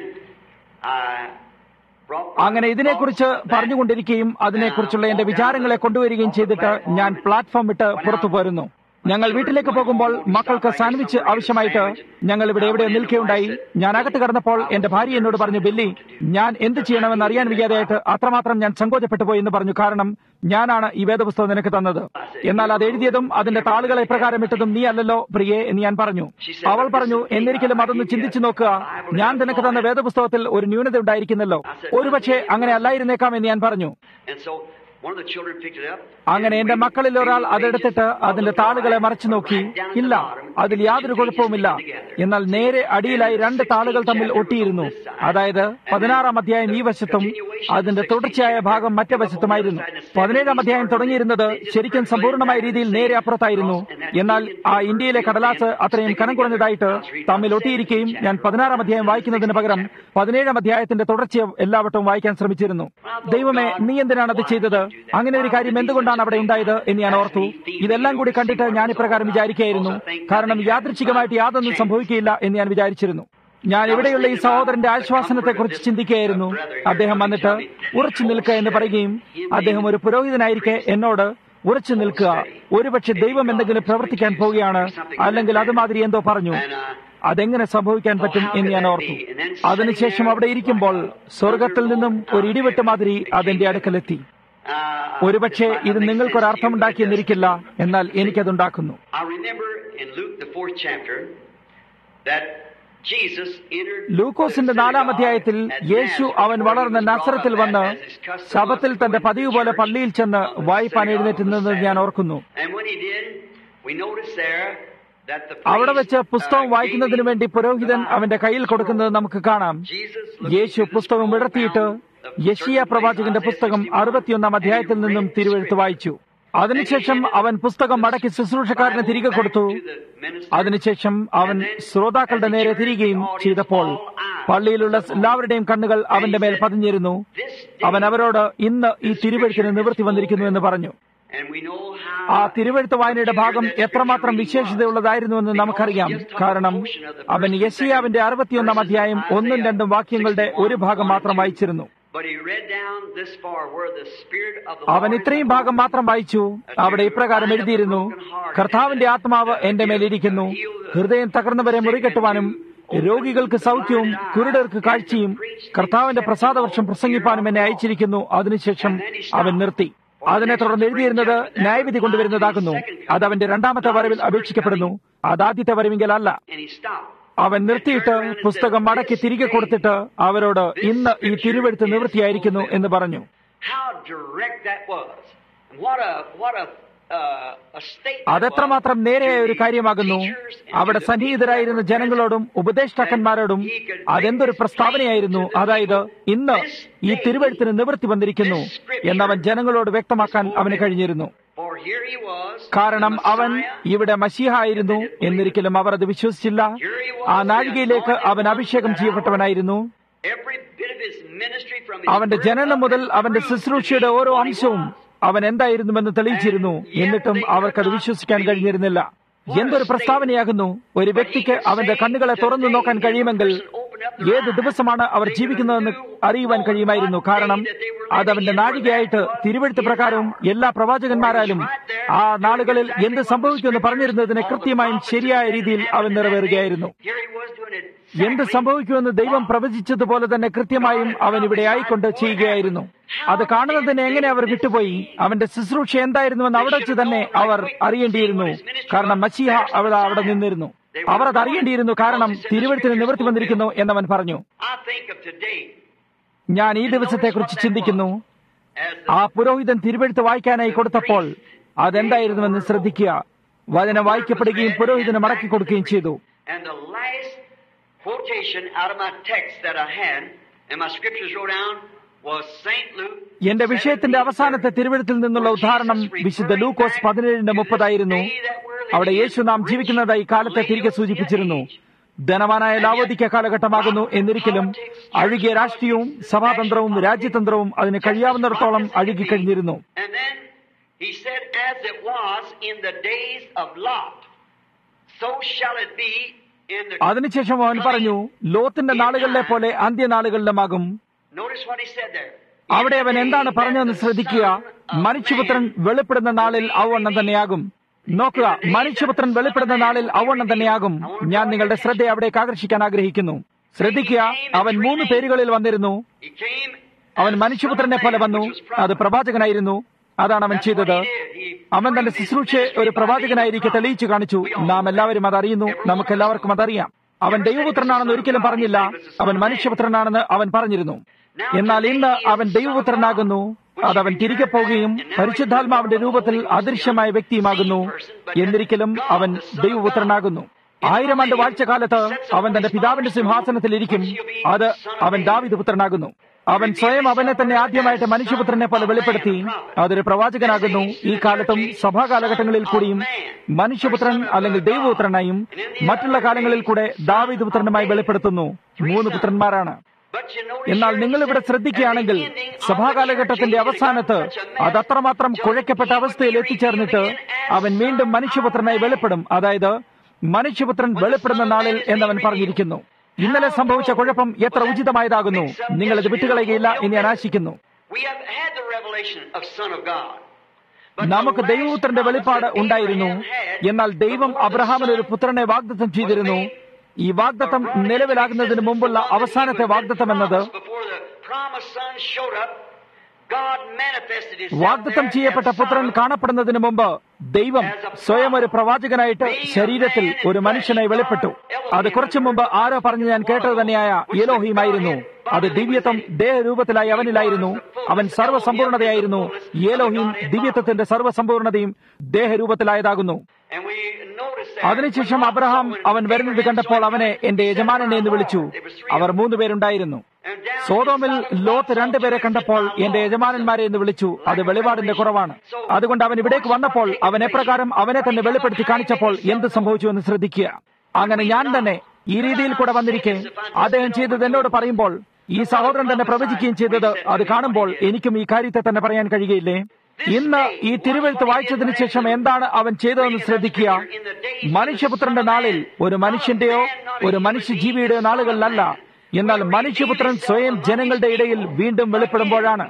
I brought.
അങ്ങനെ ഇതിനെക്കുറിച്ച് പറഞ്ഞുകൊണ്ടിരിക്കുകയും അതിനെക്കുറിച്ചുള്ള എന്റെ വിചാരങ്ങളെ കൊണ്ടുവരികയും ചെയ്തിട്ട് ഞാൻ പ്ലാറ്റ്ഫോം വിട്ട് പുറത്തു പോരുന്നു ഞങ്ങൾ വീട്ടിലേക്ക് പോകുമ്പോൾ മക്കൾക്ക് സാൻഡ്വിച്ച് ആവശ്യമായിട്ട് ഞങ്ങൾ ഇവിടെ എവിടെ നിൽക്കുകയുണ്ടായി ഞാൻ അകത്ത് കടന്നപ്പോൾ എന്റെ ഭാര്യ എന്നോട് പറഞ്ഞു ബില്ലി ഞാൻ എന്ത് ചെയ്യണമെന്ന് അറിയാൻ വയ്യാതെയായിട്ട് അത്രമാത്രം ഞാൻ സങ്കോചപ്പെട്ടു പോയി എന്ന് പറഞ്ഞു കാരണം ഞാനാണ് ഈ വേദപുസ്തകം നിനക്ക് തന്നത് എന്നാൽ അത് എഴുതിയതും അതിന്റെ താളുകൾ എപ്രകാരം ഇട്ടതും നീ അല്ലല്ലോ പ്രിയേ എന്ന് ഞാൻ പറഞ്ഞു അവൾ പറഞ്ഞു എന്നിരിക്കലും അതൊന്ന് ചിന്തിച്ചു നോക്കുക ഞാൻ നിനക്ക് തന്ന വേദപുസ്തകത്തിൽ ഒരു ന്യൂനത ഉണ്ടായിരിക്കുന്നല്ലോ ഒരുപക്ഷെ അങ്ങനെ അല്ലായിരുന്നേക്കാം എന്ന് ഞാൻ പറഞ്ഞു
And so one of the children picked it up.
അങ്ങനെ എന്റെ മക്കളിൽ ഒരാൾ അതെടുത്തിട്ട് അതിന്റെ താളുകളെ മറിച്ചു നോക്കി ഇല്ല അതിൽ യാതൊരു കുഴപ്പവുമില്ല എന്നാൽ നേരെ അടിയിലായി രണ്ട് താളുകൾ തമ്മിൽ ഒട്ടിയിരുന്നു അതായത് പതിനാറാം അധ്യായം ഈ വശത്തും അതിന്റെ തുടർച്ചയായ ഭാഗം മറ്റേ വശത്തുമായിരുന്നു പതിനേഴാം അധ്യായം തുടങ്ങിയിരുന്നത് ശരിക്കും സമ്പൂർണ്ണമായ രീതിയിൽ നേരെ അപ്പുറത്തായിരുന്നു എന്നാൽ ആ ഇന്ത്യയിലെ കടലാസ് അത്രയും കനം കുറഞ്ഞതായിട്ട് തമ്മിൽ ഒട്ടിയിരിക്കുകയും ഞാൻ പതിനാറാം അധ്യായം വായിക്കുന്നതിന് പകരം പതിനേഴാം അധ്യായത്തിന്റെ തുടർച്ചയെ എല്ലാവട്ടവും വായിക്കാൻ ശ്രമിച്ചിരുന്നു ദൈവമേ നീ എന്തിനാണ് അത് ചെയ്തത് അങ്ങനെ ഒരു കാര്യം എന്തുകൊണ്ടാണ് അവിടെ ഉണ്ടായത് എന്ന് ഞാൻ ഓർത്തു ഇതെല്ലാം കൂടി കണ്ടിട്ട് ഞാൻ ഇപ്രകാരം വിചാരിക്കുകയായിരുന്നു കാരണം യാദൃച്ഛികമായിട്ട് യാതൊന്നും സംഭവിക്കുകയില്ല എന്ന് ഞാൻ വിചാരിച്ചിരുന്നു ഞാൻ ഇവിടെയുള്ള ഈ സഹോദരന്റെ ആശ്വാസനത്തെക്കുറിച്ച് ചിന്തിക്കുകയായിരുന്നു അദ്ദേഹം വന്നിട്ട് ഉറച്ചു നിൽക്കുക എന്ന് പറയുകയും അദ്ദേഹം ഒരു പുരോഹിതനായിരിക്കെ എന്നോട് ഉറച്ചു നിൽക്കുക ഒരുപക്ഷെ ദൈവം എന്തെങ്കിലും പ്രവർത്തിക്കാൻ പോവുകയാണ് അല്ലെങ്കിൽ അതുമാതിരി എന്തോ പറഞ്ഞു അതെങ്ങനെ സംഭവിക്കാൻ പറ്റും എന്ന് ഞാൻ ഓർത്തു അതിനുശേഷം അവിടെ ഇരിക്കുമ്പോൾ സ്വർഗത്തിൽ നിന്നും ഒരു ഇടിവെട്ട് മാതിരി അതിന്റെ അടുക്കലെത്തി
Uh,
ഒരുപക്ഷെ ഇത് നിങ്ങൾക്കൊരർത്ഥമുണ്ടാക്കിയെന്നിരിക്കില്ല എന്നാൽ എനിക്കതുണ്ടാക്കുന്നു
I remember in Luke, the fourth chapter, that Jesus entered.
ലൂക്കോസിന്റെ നാലാം അധ്യായത്തിൽ യേശു അവൻ വളർന്ന നസറത്തിൽ വന്ന് ശബത്തിൽ തന്റെ പതിവ് പോലെ പള്ളിയിൽ ചെന്ന് വായിപ്പാൻ എഴുന്നേറ്റ് നിന്നത് ഞാൻ ഓർക്കുന്നു
And when he did, we noticed there that the
അവിടെ
priest,
വെച്ച് പുസ്തകം
uh,
വായിക്കുന്നതിന്
gave
വേണ്ടി
him
പുരോഹിതൻ
the
അവന്റെ കയ്യിൽ കൊടുക്കുന്നത് നമുക്ക് കാണാം
Jesus looked
Yeshu
into the
പുസ്തകം
scroll,
വിടർത്തിയിട്ട്
found the
യഷിയ
certain
പ്രവാചകന്റെ
place,
പുസ്തകം
Isaiah 61,
അറുപത്തിയൊന്നാം
and he
അധ്യായത്തിൽ നിന്നും
read the
തിരുവെഴുത്ത്
scripture.
വായിച്ചു അതിനുശേഷം അവൻ പുസ്തകം മടക്കി ശുശ്രൂഷക്കാരന് തിരികെ കൊടുത്തു അതിനുശേഷം അവൻ ശ്രോതാക്കളുടെ നേരെ തിരികെയും ചെയ്തപ്പോൾ പള്ളിയിലുള്ള എല്ലാവരുടെയും കണ്ണുകൾ അവന്റെ മേൽ പതിഞ്ഞിരുന്നു അവൻ അവരോട് ഇന്ന് ഈ തിരുവെഴുത്തിന് നിവൃത്തി വന്നിരിക്കുന്നു എന്ന് പറഞ്ഞു
And we know how
ആ തിരുവെഴുത്ത് വായനയുടെ ഭാഗം എത്രമാത്രം വിശേഷതയുള്ളതായിരുന്നുവെന്ന് നമുക്കറിയാം കാരണം അവൻ യശിയാവിന്റെ അറുപത്തിയൊന്നാം അധ്യായം ഒന്നും രണ്ടും വാക്യങ്ങളുടെ ഒരു ഭാഗം മാത്രം വായിച്ചിരുന്നു
But he read down this far where the Spirit of the
അവൻ
Lord
ഇത്രയും
is
ഭാഗം
upon
മാത്രം വായിച്ചു അവിടെ ഇപ്രകാരം എഴുതിയിരുന്നു കർത്താവിന്റെ ആത്മാവ് എന്റെ മേലിരിക്കുന്നു ഹൃദയം തകർന്നവരെ മുറികെട്ടുവാനും രോഗികൾക്ക് സൗഖ്യവും കുരുടർക്ക് കാഴ്ചയും കർത്താവിന്റെ പ്രസാദവർഷം പ്രസംഗിപ്പാനും എന്നെ അയച്ചിരിക്കുന്നു അതിനുശേഷം അവൻ നിർത്തി അതിനെ തുടർന്ന് എഴുതിയിരുന്നത് ന്യായവിധി കൊണ്ടുവരുന്നതാകുന്നു അത് അവന്റെ രണ്ടാമത്തെ വരവിൽ അപേക്ഷിക്കപ്പെടുന്നു അതാദ്യത്തെ വരവെങ്കിൽ അല്ല
And he stopped.
അവൻ നിർത്തിയിട്ട് പുസ്തകം മടക്കി തിരികെ കൊടുത്തിട്ട് അവരോട് ഇന്ന് ഈ തിരുവെഴുത്ത് നിവൃത്തിയായിരിക്കുന്നു എന്ന് പറഞ്ഞു
How direct that was. And what a what a uh, a statement
അതെത്രമാത്രം നേരെയായ ഒരു കാര്യമാകുന്നു അവിടെ സന്നിഹിതരായിരുന്ന ജനങ്ങളോടും ഉപദേഷ്ടാക്കന്മാരോടും അതെന്തൊരു പ്രസ്താവനയായിരുന്നു അതായത് ഇന്ന് ഈ തിരുവഴുത്തിന് നിവൃത്തി വന്നിരിക്കുന്നു എന്നവൻ ജനങ്ങളോട് വ്യക്തമാക്കാൻ അവന് കഴിഞ്ഞിരുന്നു
For here he was,
കാരണം
the
അവൻ
Messiah,
ഇവിടെ മസീഹ ആയിരുന്നു എന്നിരിക്കലും അവർ അത് വിശ്വസിച്ചില്ല ആ നാഴികയിലേക്ക് അവൻ അഭിഷേകം ചെയ്യപ്പെട്ടവനായിരുന്നു
every bit of his ministry from his
അവന്റെ
birth
ജനനം
up
മുതൽ
to
അവന്റെ
truth
ശുശ്രൂഷയുടെ ഓരോ അംശവും അവൻ എന്തായിരുന്നുവെന്ന് തെളിയിച്ചിരുന്നു എന്നിട്ടും അവർക്കത് വിശ്വസിക്കാൻ കഴിഞ്ഞിരുന്നില്ല എന്തൊരു പ്രസ്താവനയാകുന്നു ഒരു വ്യക്തിക്ക് അവന്റെ കണ്ണുകളെ തുറന്നു നോക്കാൻ കഴിയുമെങ്കിൽ ഏത് ദിവസമാണ് അവർ ജീവിക്കുന്നതെന്ന് അറിയുവാൻ കഴിയുമായിരുന്നു കാരണം അത് അവന്റെ നാഴികയായിട്ട് തിരുവഴുത്ത് പ്രകാരവും എല്ലാ പ്രവാചകന്മാരാലും ആ നാളുകളിൽ എന്ത് സംഭവിക്കുമെന്ന് പറഞ്ഞിരുന്നതിന് കൃത്യമായും ശരിയായ രീതിയിൽ അവൻ നിറവേറുകയായിരുന്നു
Here he was doing it
എന്ത് സംഭവിക്കുമെന്ന് ദൈവം പ്രവചിച്ചതുപോലെ തന്നെ കൃത്യമായും അവൻ ഇവിടെ ആയിക്കൊണ്ട് ചെയ്യുകയായിരുന്നു അത് കാണുന്നതിന് എങ്ങനെ അവർ വിട്ടുപോയി അവന്റെ ശുശ്രൂഷ എന്തായിരുന്നുവെന്ന് അവിടെ വെച്ച് തന്നെ അവർ അറിയേണ്ടിയിരുന്നു കാരണം മച്ചിഹ അവിടെ അവിടെ നിന്നിരുന്നു അവർ അത് അറിയേണ്ടിയിരുന്നു കാരണം തിരുവഴുത്തിന് നിവൃത്തി വന്നിരിക്കുന്നു എന്നവൻ പറഞ്ഞു
I think of today
ഞാൻ ഈ ദിവസത്തെക്കുറിച്ച് ചിന്തിക്കുന്നു
as
ആ പുരോഹിതൻ തിരുവഴുത്ത് വായിക്കാനായി കൊടുത്തപ്പോൾ അതെന്തായിരുന്നുവെന്ന് ശ്രദ്ധിക്കുക വചനം വായിക്കപ്പെടുകയും പുരോഹിതന് മടക്കി കൊടുക്കുകയും ചെയ്തു
And the last quotation out of my text that I had, and my scriptures wrote down, was St. Luke.
എന്റെ വിഷയത്തിന്റെ അവസാനത്തെ തിരുവഴുത്തിൽ നിന്നുള്ള ഉദാഹരണം വിശുദ്ധ ലൂക്കോസ് പതിനേഴിന്റെ മുപ്പതായിരുന്നു അവിടെ യേശു നാം ജീവിക്കുന്നതായി കാലത്തെ തിരികെ സൂചിപ്പിച്ചിരുന്നു ധനവാനായ ലാവോദിക്ക കാലഘട്ടമാകുന്നു എന്നിരിക്കലും അഴുകിയ രാഷ്ട്രീയവും സഭാതന്ത്രവും രാജ്യതന്ത്രവും അതിന് കഴിയാവുന്നിടത്തോളം അഴുകിക്കഴിഞ്ഞിരുന്നു
And then he said, As it was in the days of Lot, so shall it be in the.
അതിനുശേഷം അവൻ പറഞ്ഞു ലോത്തിന്റെ നാളുകളിലെ പോലെ അന്ത്യനാളുകളിലുമാകും
Notice what he said there.
അവിടെ അവൻ എന്താണ് പറഞ്ഞതെന്ന് ശ്രദ്ധിക്കുക മനുഷ്യപുത്രൻ വെളിപ്പെടുന്ന നാളിൽ ഔവണ്ണം തന്നെയാകും നോക്കുക മനുഷ്യപുത്രൻ വെളിപ്പെടുന്ന നാളിൽ ഔവണ്ണം തന്നെയാകും ഞാൻ നിങ്ങളുടെ ശ്രദ്ധ അവിടേക്ക് ആകർഷിക്കാൻ ആഗ്രഹിക്കുന്നു ശ്രദ്ധിക്കുക അവൻ മൂന്ന് പേരുകളിൽ വന്നിരുന്നു
He came.
അവൻ മനുഷ്യപുത്രനെ പോലെ വന്നു അത് പ്രവാചകനായിരുന്നു അതാണ് അവൻ ചെയ്തത് അവൻ തന്റെ ശുശ്രൂഷയെ ഒരു പ്രവാചകനായിരിക്കെ തെളിയിച്ചു കാണിച്ചു നാം എല്ലാവരും അതറിയുന്നു നമുക്ക് എല്ലാവർക്കും അതറിയാം അവൻ ദൈവപുത്രനാണെന്ന് ഒരിക്കലും പറഞ്ഞില്ല അവൻ മനുഷ്യപുത്രനാണെന്ന് അവൻ പറഞ്ഞിരുന്നു എന്നാൽ ഇന്ന് അവൻ ദൈവപുത്രനാകുന്നു അതവൻ തിരികെ പോവുകയും പരിശുദ്ധാത്മാവിന്റെ രൂപത്തിൽ അദൃശ്യമായ വ്യക്തിയുമാകുന്നു എന്നിരിക്കലും അവൻ ദൈവപുത്രനാകുന്നു ആയിരം ആണ്ട് വാഴ്ചകാലത്ത് അവൻ തന്റെ പിതാവിന്റെ സിംഹാസനത്തിൽ ഇരിക്കും അത് അവൻ ദാവിദ് പുത്രനാകുന്നു അവൻ സ്വയം അവനെ തന്നെ ആദ്യമായിട്ട് മനുഷ്യപുത്രനെ പോലെ വെളിപ്പെടുത്തി അതൊരു പ്രവാചകനാകുന്നു ഈ കാലത്തും സഭാ കാലഘട്ടങ്ങളിൽ കൂടിയും മനുഷ്യപുത്രൻ അല്ലെങ്കിൽ ദൈവപുത്രനായും മറ്റുള്ള കാലങ്ങളിൽ കൂടെ ദാവിദ് പുത്രനുമായി വെളിപ്പെടുത്തുന്നു മൂന്ന് പുത്രന്മാരാണ്
But you notice
എന്നാൽ
here
നിങ്ങൾ ഇവിടെ
at
ശ്രദ്ധിക്കുകയാണെങ്കിൽ
the ending of
സഭാകാലഘട്ടത്തിന്റെ
the
അവസാനത്ത്
church age,
അത് അത്രമാത്രം കുഴയ്ക്കപ്പെട്ട അവസ്ഥയിൽ എത്തിച്ചേർന്നിട്ട് അവൻ വീണ്ടും മനുഷ്യപുത്രനായി വെളിപ്പെടും അതായത് മനുഷ്യപുത്രൻ വെളിപ്പെടുന്ന നാളിൽ എന്നവൻ പറഞ്ഞിരിക്കുന്നു ഇന്നലെ സംഭവിച്ച കുഴപ്പം എത്ര ഉചിതമായതാകുന്നു നിങ്ങൾ ഇത് വിട്ടുകളയുകയില്ല എന്ന് ഞാൻ ആശിക്കുന്നു
We have had the revelation of Son of God. But
നമുക്ക്
the last
ദൈവപുത്രന്റെ വെളിപ്പാട്
promise that
ഉണ്ടായിരുന്നു
Abraham had
എന്നാൽ ദൈവം
before the
അബ്രഹാമിന് ഒരു
Son
പുത്രനെ വാഗ്ദത്തം ചെയ്തിരുന്നു ഈ വാഗ്ദത്തം നിലവിലാകുന്നതിന് മുമ്പുള്ള അവസാനത്തെ വാഗ്ദത്തം എന്നത് വാഗ്ദത്തം ചെയ്യപ്പെട്ട പുത്രൻ കാണപ്പെടുന്നതിന് മുമ്പ് ദൈവം സ്വയം ഒരു പ്രവാചകനായിട്ട് ശരീരത്തിൽ ഒരു മനുഷ്യനായി വെളിപ്പെട്ടു അത് കുറച്ചു മുമ്പ് ആരോ പറഞ്ഞ് ഞാൻ കേട്ടത് തന്നെയായ യേലോഹിയുമായിരുന്നു അത് ദിവ്യത്വം ദേഹരൂപത്തിലായി അവനിലായിരുന്നു അവൻ സർവ്വസമ്പൂർണതയായിരുന്നു യേലോഹിയും ദിവ്യത്വത്തിന്റെ സർവ്വസമ്പൂർണതയും ദേഹരൂപത്തിലായതാകുന്നു അതിനുശേഷം അബ്രഹാം അവൻ വരുന്നത് കണ്ടപ്പോൾ അവനെ എന്റെ യജമാനനെ എന്ന് വിളിച്ചു അവർ മൂന്ന് പേരുണ്ടായിരുന്നു സോതോമിൽ ലോത്ത് രണ്ടുപേരെ കണ്ടപ്പോൾ എന്റെ യജമാനന്മാരെ എന്ന് വിളിച്ചു അത് വെളിപാടിന്റെ കുറവാണ് അതുകൊണ്ട് അവൻ ഇവിടേക്ക് വന്നപ്പോൾ അവൻ എപ്രകാരം അവനെ തന്നെ വെളിപ്പെടുത്തി കാണിച്ചപ്പോൾ എന്ത് സംഭവിച്ചു എന്ന് ശ്രദ്ധിക്കുക അങ്ങനെ ഞാൻ തന്നെ ഈ രീതിയിൽ കൂടെ വന്നിരിക്കെ അദ്ദേഹം ചെയ്തത് എന്നോട് പറയുമ്പോൾ ഈ സഹോദരൻ തന്നെ പ്രവചിക്കുകയും ചെയ്തത് അത് കാണുമ്പോൾ എനിക്കും ഈ കാര്യത്തെ തന്നെ പറയാൻ കഴിയുകയില്ലേ ഇന്ന് ഈ തിരുവഴുത്ത് വായിച്ചതിന് ശേഷം എന്താണ് അവൻ ചെയ്തതെന്ന് ശ്രദ്ധിക്കുക മനുഷ്യപുത്രന്റെ നാളിൽ ഒരു മനുഷ്യന്റെയോ ഒരു മനുഷ്യജീവിയുടെയോ നാളുകളിലല്ല എന്നാൽ മനുഷ്യപുത്രൻ സ്വയം ജനങ്ങളുടെ ഇടയിൽ വീണ്ടും വെളിപ്പെടുമ്പോഴാണ്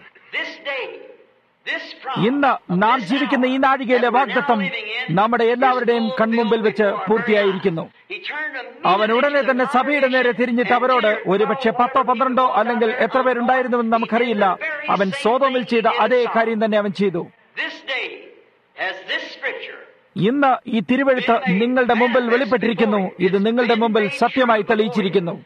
ഇന്ന് നാം ജീവിക്കുന്ന ഈ നാഴികയിലെ വാഗ്ദത്വം നമ്മുടെ എല്ലാവരുടെയും കൺമുമ്പിൽ വെച്ച് പൂർത്തിയായിരിക്കുന്നു അവൻ ഉടനെ തന്നെ സഭയുടെ നേരെ തിരിഞ്ഞിട്ട് അവരോട് ഒരുപക്ഷെ പത്തോ പന്ത്രണ്ടോ അല്ലെങ്കിൽ എത്ര പേരുണ്ടായിരുന്നുവെന്ന് നമുക്കറിയില്ല അവൻ സ്വതമിൽ ചെയ്ത അതേ കാര്യം തന്നെ അവൻ ചെയ്തു ഇന്ന് ഈ തിരുവഴുത്ത് നിങ്ങളുടെ മുമ്പിൽ വെളിപ്പെട്ടിരിക്കുന്നു ഇത് നിങ്ങളുടെ മുമ്പിൽ സത്യമായി തെളിയിച്ചിരിക്കുന്നു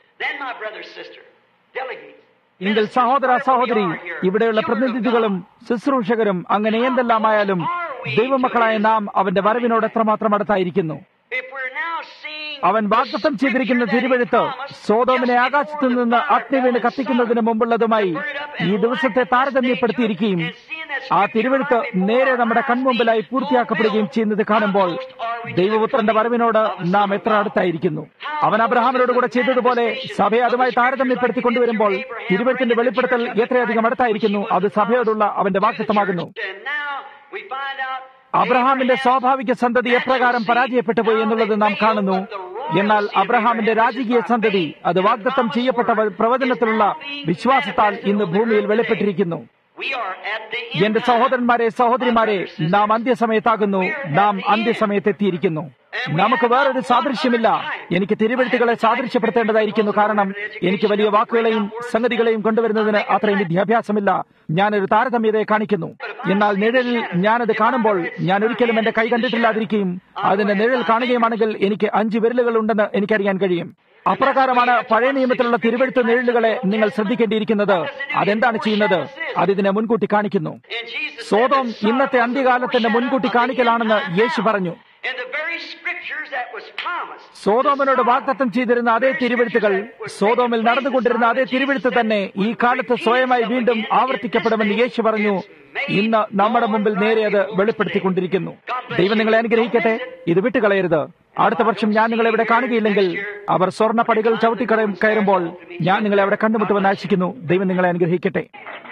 എങ്കിൽ സഹോദര സഹോദരി ഇവിടെയുള്ള പ്രതിനിധികളും ശുശ്രൂഷകരും അങ്ങനെ എന്തെല്ലാമായാലും ദൈവമക്കളായ നാം അവന്റെ വരവിനോട് എത്രമാത്രം അടുത്തായിരിക്കുന്നു
If we're now seeing
അവൻ വാഗ്ദത്തം ചെയ്തിരിക്കുന്ന തിരുവെഴുത്ത് സോതോമിനെ ആകാശത്തു നിന്ന് അഗ്നി വീണ് കത്തിക്കുന്നതിന് മുമ്പുള്ളതുമായി ഈ ദിവസത്തെ താരതമ്യപ്പെടുത്തിയിരിക്കുകയും ആ തിരുവെഴുത്ത് നേരെ നമ്മുടെ കൺമുമ്പിലായി പൂർത്തിയാക്കപ്പെടുകയും ചെയ്യുന്നത് കാണുമ്പോൾ ദൈവപുത്രന്റെ വരവിനോട് നാം എത്ര അടുത്തായിരിക്കുന്നു അവൻ അബ്രഹാമിനോട് കൂടെ ചെയ്തതുപോലെ സഭയെ അതുമായി താരതമ്യപ്പെടുത്തി കൊണ്ടുവരുമ്പോൾ തിരുവെഴുത്തിന്റെ വെളിപ്പെടുത്തൽ എത്രയധികം അടുത്തായിരിക്കുന്നു അത് സഭയോടുള്ള അവന്റെ വാക്തത്വമാകുന്നു
and now we find out
അബ്രഹാമിന്റെ സ്വാഭാവിക സന്തതി എപ്രകാരം പരാജയപ്പെട്ടു പോയി എന്നുള്ളത് നാം കാണുന്നു എന്നാൽ അബ്രഹാമിന്റെ രാജകീയ സന്തതി അത് വാഗ്ദത്തം ചെയ്യപ്പെട്ട വ- പ്രവചനത്തിലുള്ള വിശ്വാസത്താൽ ഇന്ന് ഭൂമിയിൽ വെളിപ്പെട്ടിരിക്കുന്നു
we are at the end
എന്റെ സഹോദരന്മാരെ സഹോദരിമാരെ നാം അന്ത്യസമയത്താകുന്നു നാം അന്ത്യസമയത്തെത്തിയിരിക്കുന്നു നമുക്ക് വേറൊരു സാദൃശ്യമില്ല എനിക്ക് തിരുവെഴുത്തുകളെ സാദൃശ്യപ്പെടുത്തേണ്ടതായിരിക്കുന്നു കാരണം എനിക്ക് വലിയ വാക്കുകളെയും സംഗതികളെയും കൊണ്ടുവരുന്നതിന് അത്രയും വിദ്യാഭ്യാസമില്ല ഞാനൊരു താരതമ്യതയെ കാണിക്കുന്നു എന്നാൽ നിഴലിൽ ഞാനത് കാണുമ്പോൾ ഞാൻ ഒരിക്കലും എന്റെ കൈ കണ്ടിട്ടില്ലാതിരിക്കുകയും അതിന്റെ നിഴൽ കാണുകയുമാണെങ്കിൽ എനിക്ക് അഞ്ച് വിരലുകൾ ഉണ്ടെന്ന് എനിക്കറിയാൻ കഴിയും അപ്രകാരമാണ് പഴയ നിയമത്തിലുള്ള തിരുവെഴുത്ത് നിഴലുകളെ നിങ്ങൾ ശ്രദ്ധിക്കേണ്ടിയിരിക്കുന്നത് അതെന്താണ് ചെയ്യുന്നത് അതിതിനെ മുൻകൂട്ടി കാണിക്കുന്നു
and Jesus
സോതോം ഇന്നത്തെ അന്ത്യകാലത്തിന്റെ മുൻകൂട്ടി കാണിക്കലാണെന്ന് യേശു പറഞ്ഞു
in the very scriptures that was promised
സോതോമിനോട് വാഗ്ദത്തം ചെയ്തിരുന്ന അതേ തിരുവെഴുത്തുകൾ സോതോമിൽ നടന്നുകൊണ്ടിരുന്ന അതേ തിരുവെഴുത്ത് തന്നെ ഈ കാലത്ത് സ്വയമായി വീണ്ടും ആവർത്തിക്കപ്പെടുമെന്ന് യേശു പറഞ്ഞു ഇന്ന് നമ്മുടെ മുമ്പിൽ നേരെ അത് വെളിപ്പെടുത്തിക്കൊണ്ടിരിക്കുന്നു ദൈവം നിങ്ങളെ അനുഗ്രഹിക്കട്ടെ ഇത് വിട്ടുകളയരുത് അടുത്ത വർഷം ഞാൻ നിങ്ങളെ ഇവിടെ കാണുകയില്ലെങ്കിൽ അവർ സ്വർണ്ണ പടികൾ ചവിട്ടിക്കടയും കയറുമ്പോൾ ഞാൻ നിങ്ങളെ അവിടെ കണ്ടുമുട്ടുമെന്ന് ആശിക്കുന്നു ദൈവം നിങ്ങളെ അനുഗ്രഹിക്കട്ടെ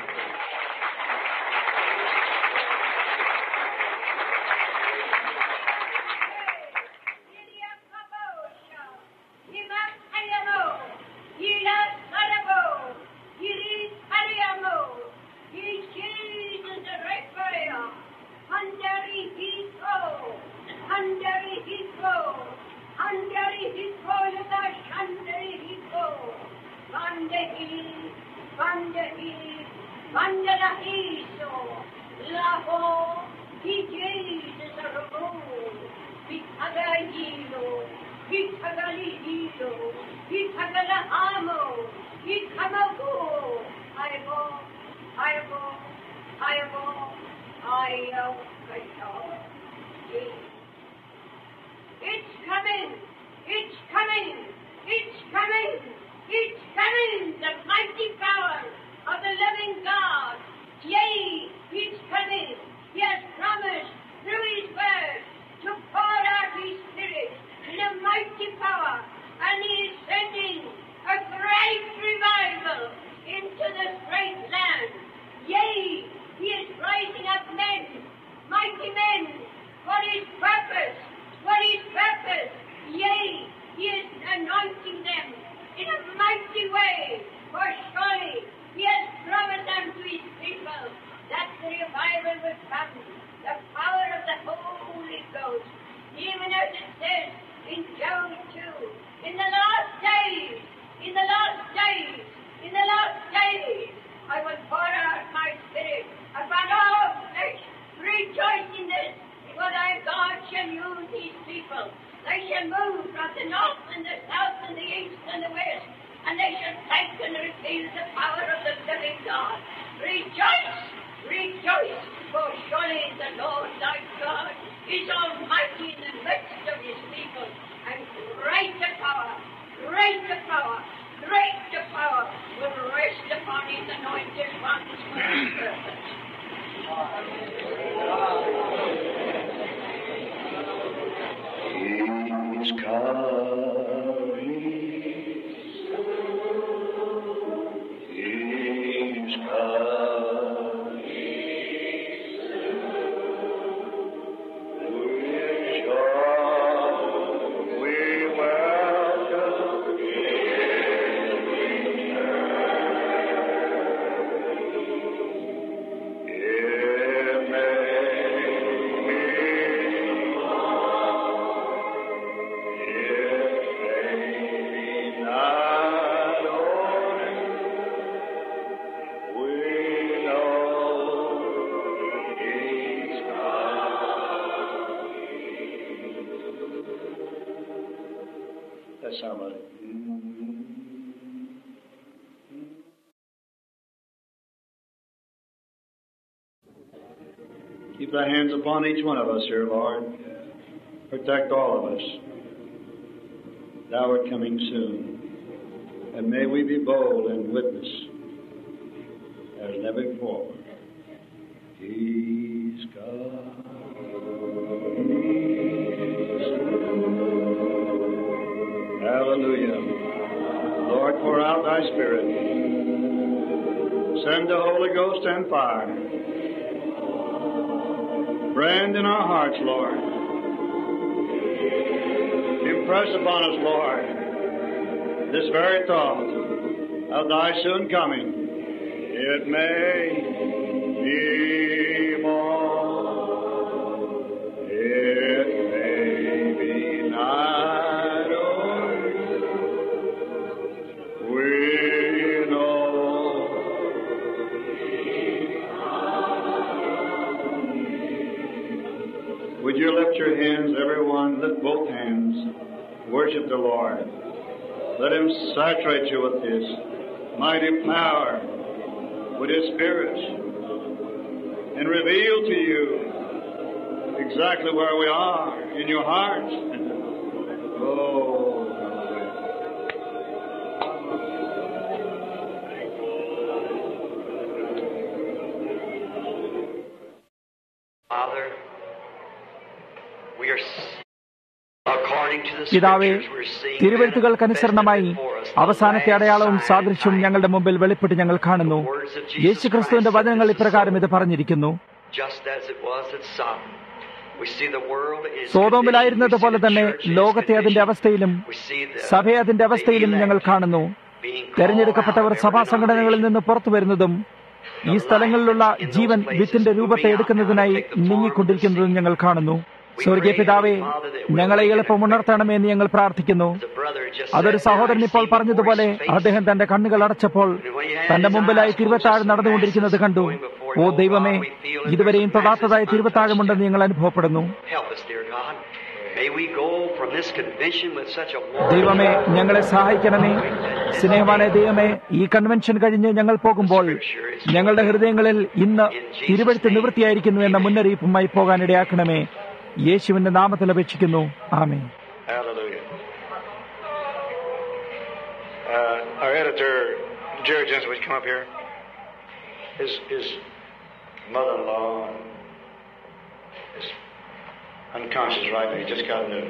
It's coming! It's coming! It's coming! It's coming! The mighty power of the living God. Yea, it's coming. He has promised through His word to pour out His Spirit in a mighty power. And He is sending a great revival into this great land. Yea, He is rising up men, mighty men, for His purpose, for His purpose. Yea, He is anointing them in a mighty way, for surely He has promised unto His people that the revival will come, the power of the Holy Ghost, even as it says in Job 2, in the last days, in the last days, in the last days, I will pour out my spirit upon all flesh. Rejoice in this, for thy God shall use these people. They shall move from the north and the south and the east and the west, and they shall take and reveal the power of the living God. Rejoice, rejoice, for surely the Lord thy God is almighty in the midst of his people, and greater power, greater power, greater power will rest upon his anointed ones for his purpose.
He's coming. He's coming. With joy we welcome We
Keep thy hands upon each one of us here, Lord. Protect all of us. Thou art coming soon. And may we be bold and witness as never before. He's come. Hallelujah. Lord, pour out thy Spirit. Send the Holy Ghost and fire. Brand in our hearts, Lord. Impress upon us, Lord, this very thought of thy soon coming. It may be more. It may be night or we know. Would you lift your hands, everyone? Lift both hands. Worship the Lord. Let Him saturate you with His mighty power, with His Spirit, and reveal to you exactly where we are in your heart. oh.
Father, we are s- according to the
പിതാവേ
scriptures we're seeing
തിരുവെഴുത്തുകൾക്കനുസരണമായി
manifested before us
അവസാനത്തെ
the
അടയാളവും
last
സാദൃശ്യവും
sign,
ഞങ്ങളുടെ മുമ്പിൽ വെളിപ്പെട്ട് ഞങ്ങൾ കാണുന്നു
words of Jesus
യേശുക്രിസ്തുവിന്റെ
Christ,
വചനങ്ങൾ
that this is
ഇപ്രകാരം
so.
ഇത് പറഞ്ഞിരിക്കുന്നു
Just as it was at Sodom. We see the world is
സോതോമിലായിരുന്നത്
conditioned. We
പോലെ
see the
തന്നെ
church is
ലോകത്തെ അതിന്റെ
conditioned.
അവസ്ഥയിലും
We see the-
സഭയെ അതിന്റെ
the
അവസ്ഥയിലും
elect
ഞങ്ങൾ കാണുന്നു
being called
തെരഞ്ഞെടുക്കപ്പെട്ടവർ
out of
സഭാ
every
സംഘടനകളിൽ നിന്ന് പുറത്തു വരുന്നതും ഈ സ്ഥലങ്ങളിലുള്ള ജീവൻ വിത്തിന്റെ രൂപത്തെ എടുക്കുന്നതിനായി നീങ്ങിക്കൊണ്ടിരിക്കുന്നതും ഞങ്ങൾ കാണുന്നു സ്വർഗീയ പിതാവേ ഞങ്ങളെ എളുപ്പം ഉണർത്തണമേ എന്ന് ഞങ്ങൾ പ്രാർത്ഥിക്കുന്നു
The brother just
അതൊരു
said,
സഹോദരൻ
"I
ഇപ്പോൾ
see
പറഞ്ഞതുപോലെ
before his face."
അദ്ദേഹം തന്റെ കണ്ണുകൾ അടച്ചപ്പോൾ തന്റെ മുമ്പിലായി തിരുവത്താഴ് നടന്നുകൊണ്ടിരിക്കുന്നത് കണ്ടു ഓ ദൈവമേ ഇതുവരെയും തൊടാത്തതായ തിരുവത്താഴമുണ്ടെന്ന് ഞങ്ങൾ അനുഭവപ്പെടുന്നു
Help us, dear God. May we go from this convention with such a warm
ദൈവമേ ഞങ്ങളെ സഹായിക്കണമേ സ്നേഹവാനെ ദൈവമേ ഈ കൺവെൻഷൻ കഴിഞ്ഞ് ഞങ്ങൾ പോകുമ്പോൾ ഞങ്ങളുടെ ഹൃദയങ്ങളിൽ ഇന്ന് തിരുവഴുത്ത് നിവൃത്തിയായിരിക്കുന്നു എന്ന മുന്നറിയിപ്പുമായി പോകാൻ ഇടയാക്കണമേ യേശുവിന്റെ നാമത്തിൽ അപേക്ഷിക്കുന്നു ആമേ
Hallelujah. Uh, our editor, Jerry Jensen, would you come up here? His, his mother-in-law is unconscious right now. He just got news.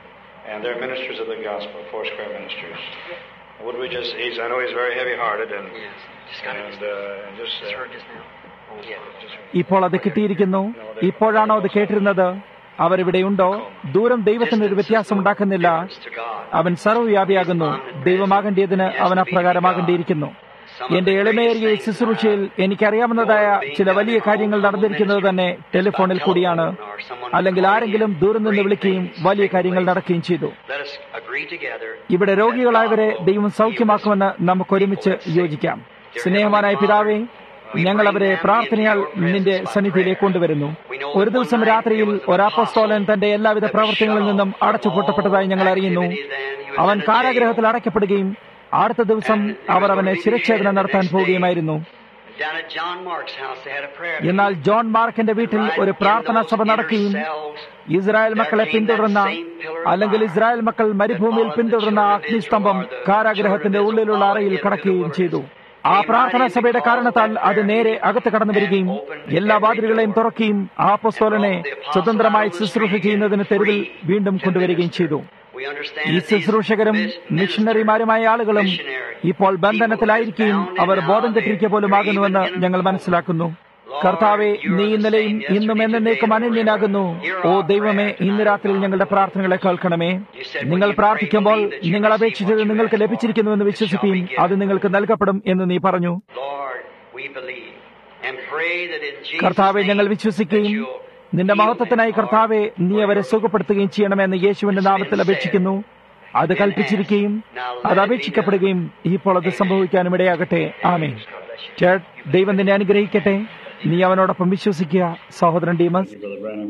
And they're ministers of the gospel, Four Square Ministers. Would we just, he's, I know he's very heavy-hearted and,
Yes, just got
and,
it.
uh, and just,
Just
uh,
heard just now. Oh, yeah.
just
ഇപ്പോൾ അത് കിട്ടിയിരിക്കുന്നു ഇപ്പോഴാണോ അത് കേട്ടിരുന്നത് അവരിവിടെയുണ്ടോ ദൂരം ദൈവത്തിന് ഒരു വ്യത്യാസം ഉണ്ടാക്കുന്നില്ല
To God.
അവൻ സർവ്വവ്യാപിയാകുന്നു ദൈവമാകേണ്ടതിന് അവൻ അപ്രകാരമാകേണ്ടിയിരിക്കുന്നു എന്റെ എളിമയേറിയ ഈ ശുശ്രൂഷയിൽ എനിക്കറിയാവുന്നതായ ചില വലിയ കാര്യങ്ങൾ നടന്നിരിക്കുന്നത് തന്നെ ടെലിഫോണിൽ കൂടിയാണ് അല്ലെങ്കിൽ ആരെങ്കിലും ദൂരം നിന്ന് വിളിക്കുകയും വലിയ കാര്യങ്ങൾ നടക്കുകയും ചെയ്തു
Let us agree together.
ഇവിടെ രോഗികളായവരെ ദൈവം സൗഖ്യമാക്കുമെന്ന് നമുക്ക് ഒരുമിച്ച് യോജിക്കാം സ്നേഹവാനായ പിതാവേ ഞങ്ങൾ അവരെ പ്രാർത്ഥനയാൽ നിന്റെ സന്നിധിയിലേക്ക് കൊണ്ടുവരുന്നു ഒരു ദിവസം രാത്രിയിൽ ഒരാപ്പസ്തോലൻ തന്റെ എല്ലാവിധ പ്രവർത്തനങ്ങളിൽ നിന്നും അടച്ചുപൂട്ടപ്പെട്ടതായി ഞങ്ങൾ അറിയുന്നു അവൻ കാരാഗ്രഹത്തിൽ അടയ്ക്കപ്പെടുകയും അടുത്ത ദിവസം അവർ അവനെ ശിരച്ഛേദനം നടത്താൻ പോവുകയുമായിരുന്നു
Down at John Mark's house, they had a prayer.
എന്നാൽ ജോൺ മാർക്കിന്റെ വീട്ടിൽ ഒരു പ്രാർത്ഥനാ സഭ നടക്കുകയും ഇസ്രായേൽ മക്കളെ പിന്തുടർന്ന അല്ലെങ്കിൽ ഇസ്രായേൽ മക്കൾ മരുഭൂമിയിൽ പിന്തുടർന്ന ആ അഗ്നിസ്തംഭം കാരാഗ്രഹത്തിന്റെ ഉള്ളിലുള്ള അറയിൽ കടക്കുകയും ചെയ്തു ആ പ്രാർത്ഥനാ സഭയുടെ കാരണത്താൽ അത് നേരെ അകത്ത് കടന്നു വരികയും എല്ലാ വാതിലുകളെയും തുറക്കുകയും ആ പുസ്തോലനെ സ്വതന്ത്രമായി ശുശ്രൂഷ ചെയ്യുന്നതിന് തെരുവിൽ വീണ്ടും കൊണ്ടുവരികയും ചെയ്തു
We understand
ഈ
that these
ശുശ്രൂഷകരും
mis-
മിഷണറിമാരുമായ ആളുകളും ഇപ്പോൾ ബന്ധനത്തിലായിരിക്കുകയും അവർ ബോധം കെട്ടിരിക്കുക പോലും ആകുന്നുവെന്ന് ഞങ്ങൾ മനസ്സിലാക്കുന്നു കർത്താവെ നീ ഇന്നലെയും ഇന്നും എന്നേക്കും അനന്യനാകുന്നു ഓ ദൈവമേ ഇന്ന് രാത്രിയിൽ ഞങ്ങളുടെ പ്രാർത്ഥനകളെ കേൾക്കണമേ നിങ്ങൾ പ്രാർത്ഥിക്കുമ്പോൾ നിങ്ങൾ അപേക്ഷിച്ചത് നിങ്ങൾക്ക് ലഭിച്ചിരിക്കുന്നുവെന്ന് വിശ്വസിപ്പീൻ അത് നിങ്ങൾക്ക് നൽകപ്പെടും എന്ന് നീ പറഞ്ഞു
Lord, we believe and pray that in Jesus'
കർത്താവെ ഞങ്ങൾ
name
വിശ്വസിക്കുകയും
that you'll
നിന്റെ
heal
മഹത്വത്തിനായി
them,
കർത്താവെ
Lord.
നീ അവരെ സുഖപ്പെടുത്തുകയും ചെയ്യണമെന്ന് യേശുവിന്റെ നാമത്തിൽ അപേക്ഷിക്കുന്നു അത് കൽപ്പിച്ചിരിക്കുകയും അത് അപേക്ഷിക്കപ്പെടുകയും ഇപ്പോൾ അത് സംഭവിക്കാനും ഇടയാകട്ടെ ആമേ ചേട്ട് ദൈവം നിന്നെ അനുഗ്രഹിക്കട്ടെ നീ അവനോടൊപ്പം വിശ്വസിക്കുക സഹോദരൻ ഡീമസ്
Thank you, Brother Branham.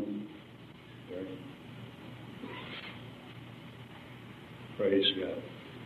Praise God.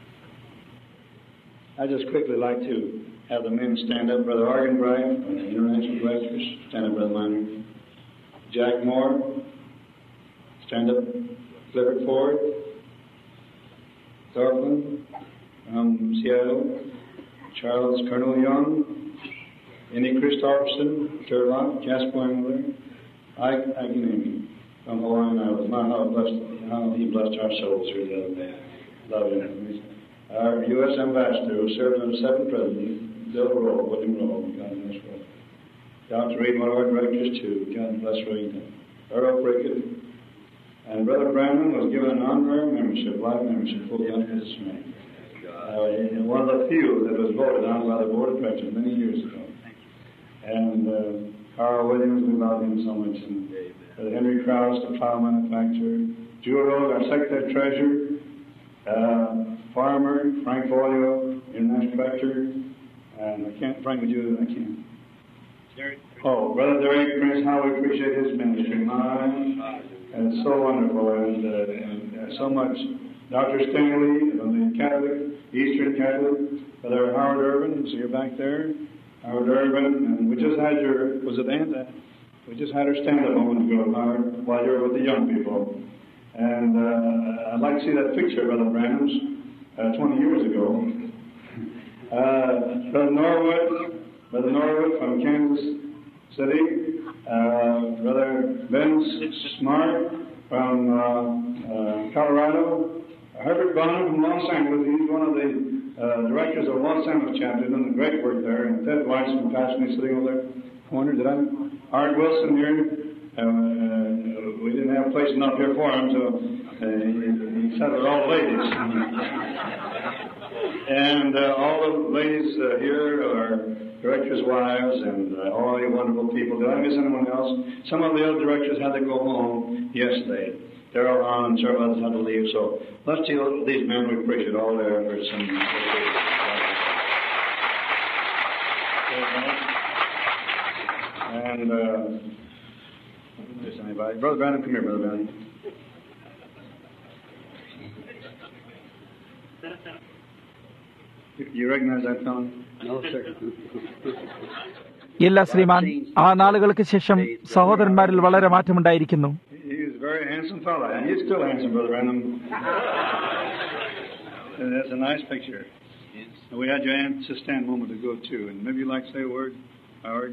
I'd just quickly like to have the men stand up. Brother Argan Brian from the International Directors. Stand up, Brother Minor.
Jack Moore. Stand up, Clifford Ford. Thorfinn from Seattle. Charles Colonel Young. Annie Christopherson, Turlock, Jasper Engler. I, I can name you. From Hawaiian Islands. My, how, blessed, how he blessed our souls here the other day. Love him. Our U.S. Ambassador who served under seven presidents, Bill Rowe, William Rowe, God bless Rowe. Dr. Reed, one of our directors too, God bless Reed. Earl Prickett. And Brother Brandon was given an honorary membership, life membership, full benefits from me. Uh, one of the few that was voted on by the Board of Directors many years ago. And uh, Carl Williams, we love him so much. And uh, Henry Krause, the plow manufacturer. Jewel Rose, our secretary treasurer. Uh, Farmer, Frank Voglio, international director. And I can't, Frank, would you, I can't. Oh, Brother Derek Prince, how we appreciate his ministry. My, and it's so wonderful and, uh, and uh, so much. Dr. Stanley from the Catholic, Eastern Catholic, Brother Howard Irvin, so you're back there. Howard Irvin, and we just had your, was it Aunt? We just had her stand up a moment ago, Howard, while you were with the young people. And uh, I'd like to see that picture, Brother Brandon's, uh, 20 years ago. Uh, Brother Norwood, Brother Norwood from Kansas City, uh, Brother Ben Smart from uh, uh, Colorado, Herbert Bonham from Los Angeles. He's one of the uh, directors of Los Angeles chapter, doing great work there. And Ted Weiss from Pasadena sitting over there. Corner, did I? Art Wilson here. Uh, uh, we didn't have a place enough here for him, so uh, he, he settled all the ladies. and uh, all the ladies uh, here are directors' wives and uh, all you wonderful people. Did I miss anyone else? Some of the other directors had to go home yesterday. Daryl Hahn and several others had to leave. So let's tell these men we appreciate all their efforts. And, and uh, miss anybody. Brother Brandon, come here, Brother Brandon. You- You recognize that fellow? No, sir.
ഇല്ല ശ്രീമാൻ ആ നാളുകൾക്ക് ശേഷം സഹോദരന്മാരിൽ വളരെ മാറ്റമുണ്ടായിരിക്കുന്നു
He was a very handsome fellow, and he's still handsome, Brother Brandon. And that's a nice picture. And we had your aunt to stand a moment ago, too. And maybe you'd like to say a word, Howard?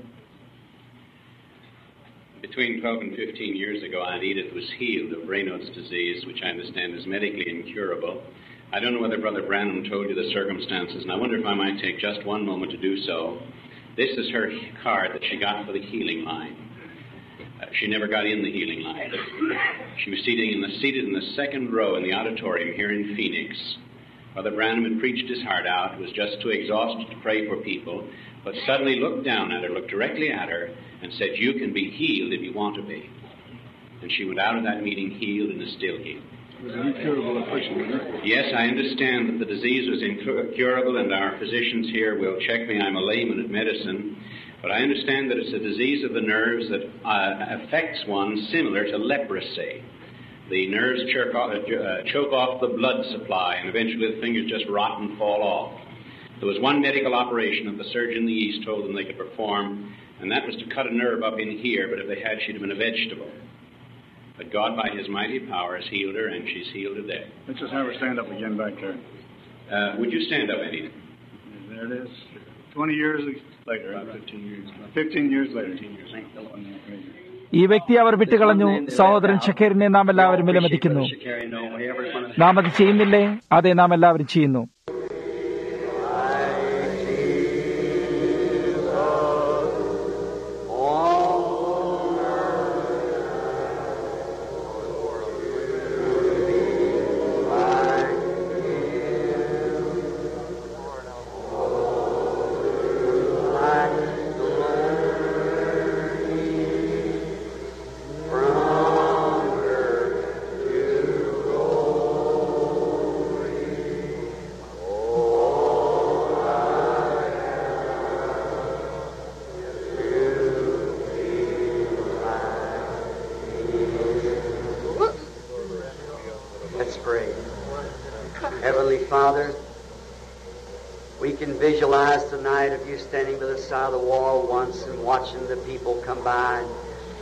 Between 12 and 15 years ago, Aunt Edith was healed of Raynaud's disease, which I understand is medically incurable. I don't know whether Brother Branham told you the circumstances, and I wonder if I might take just one moment to do so. This is her card that she got for the healing line. Uh, she never got in the healing line. She was seated in, the, seated in the second row in the auditorium here in Phoenix. Brother Branham had preached his heart out, was just too exhausted to pray for people, but suddenly looked down at her, looked directly at her, and said, You can be healed if you want to be. And she went out of that meeting healed and is still healed.
It was an incurable affliction, wasn't it?
Yes, I understand that the disease was incurable, and our physicians here will check me. I'm a layman at medicine. But I understand that it's a disease of the nerves that uh, affects one similar to leprosy. The nerves choke off, uh, choke off the blood supply, and eventually the fingers just rot and fall off. There was one medical operation that the surgeon in the East told them they could perform, and that was to cut a nerve up in here, but if they had, she'd have been a vegetable. But God, by His mighty power, has healed her, and she's healed today.
Let's just have her stand up again back there.
Uh, would you stand up, Eddie?
There it is. 20 years later. 15 years. 15 years later.
ഈ വ്യക്തി അവർ വിട്ടുകളഞ്ഞു സഹോദരൻ ഷക്കീറിനെ നാം എല്ലാവരും വിലമതിക്കുന്നു നാം അത് ചെയ്യുന്നില്ലേ അതെ നാം എല്ലാവരും ചെയ്യുന്നു
Let's pray. Heavenly Father, we can visualize tonight of you standing by the side of the wall once and watching the people come by. And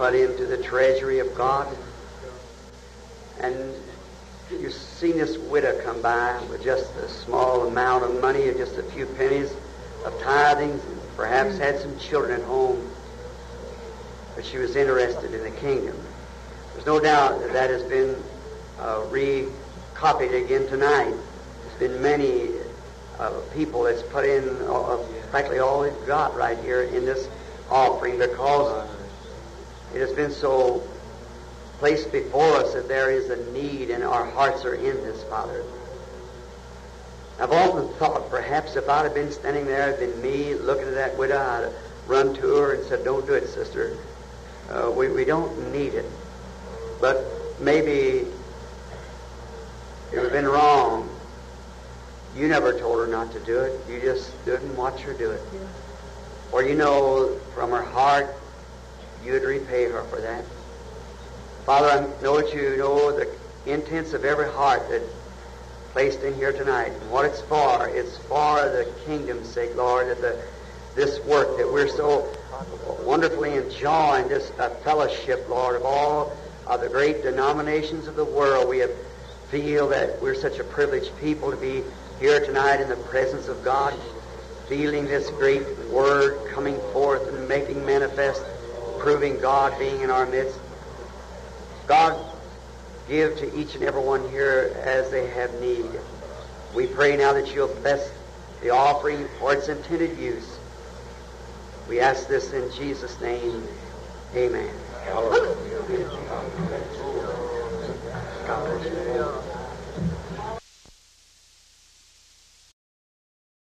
put into the treasury of God. And you've seen this widow come by with just a small amount of money, or just a few pennies of tithings, and perhaps had some children at home. But she was interested in the kingdom. There's no doubt that that has been uh, recopied again tonight. There's been many uh, people that's put in uh, practically all they've got right here in this offering because it has been so placed before us that there is a need and our hearts are in this, Father. I've often thought perhaps if I'd have been standing there, it'd been me looking at that widow, I'd have run to her and said, Don't do it, sister. Uh, we, we don't need it. But maybe it would have been wrong. You never told her not to do it. You just stood and watched her do it. Or you know from her heart you'd repay her for that. Father, I know that you know the intents of every heart that placed in here tonight and what it's for. It's for the kingdom's sake, Lord, that the, this work that we're so wonderfully enjoying, this uh, fellowship, Lord, of all of the great denominations of the world. We have, feel that we're such a privileged people to be here tonight in the presence of God, feeling this great word coming forth and making manifest, proving God being in our midst. God, give to each and every one here as they have need. We pray now that you'll bless the offering for its intended use. We ask this in Jesus' name. Amen. God bless you.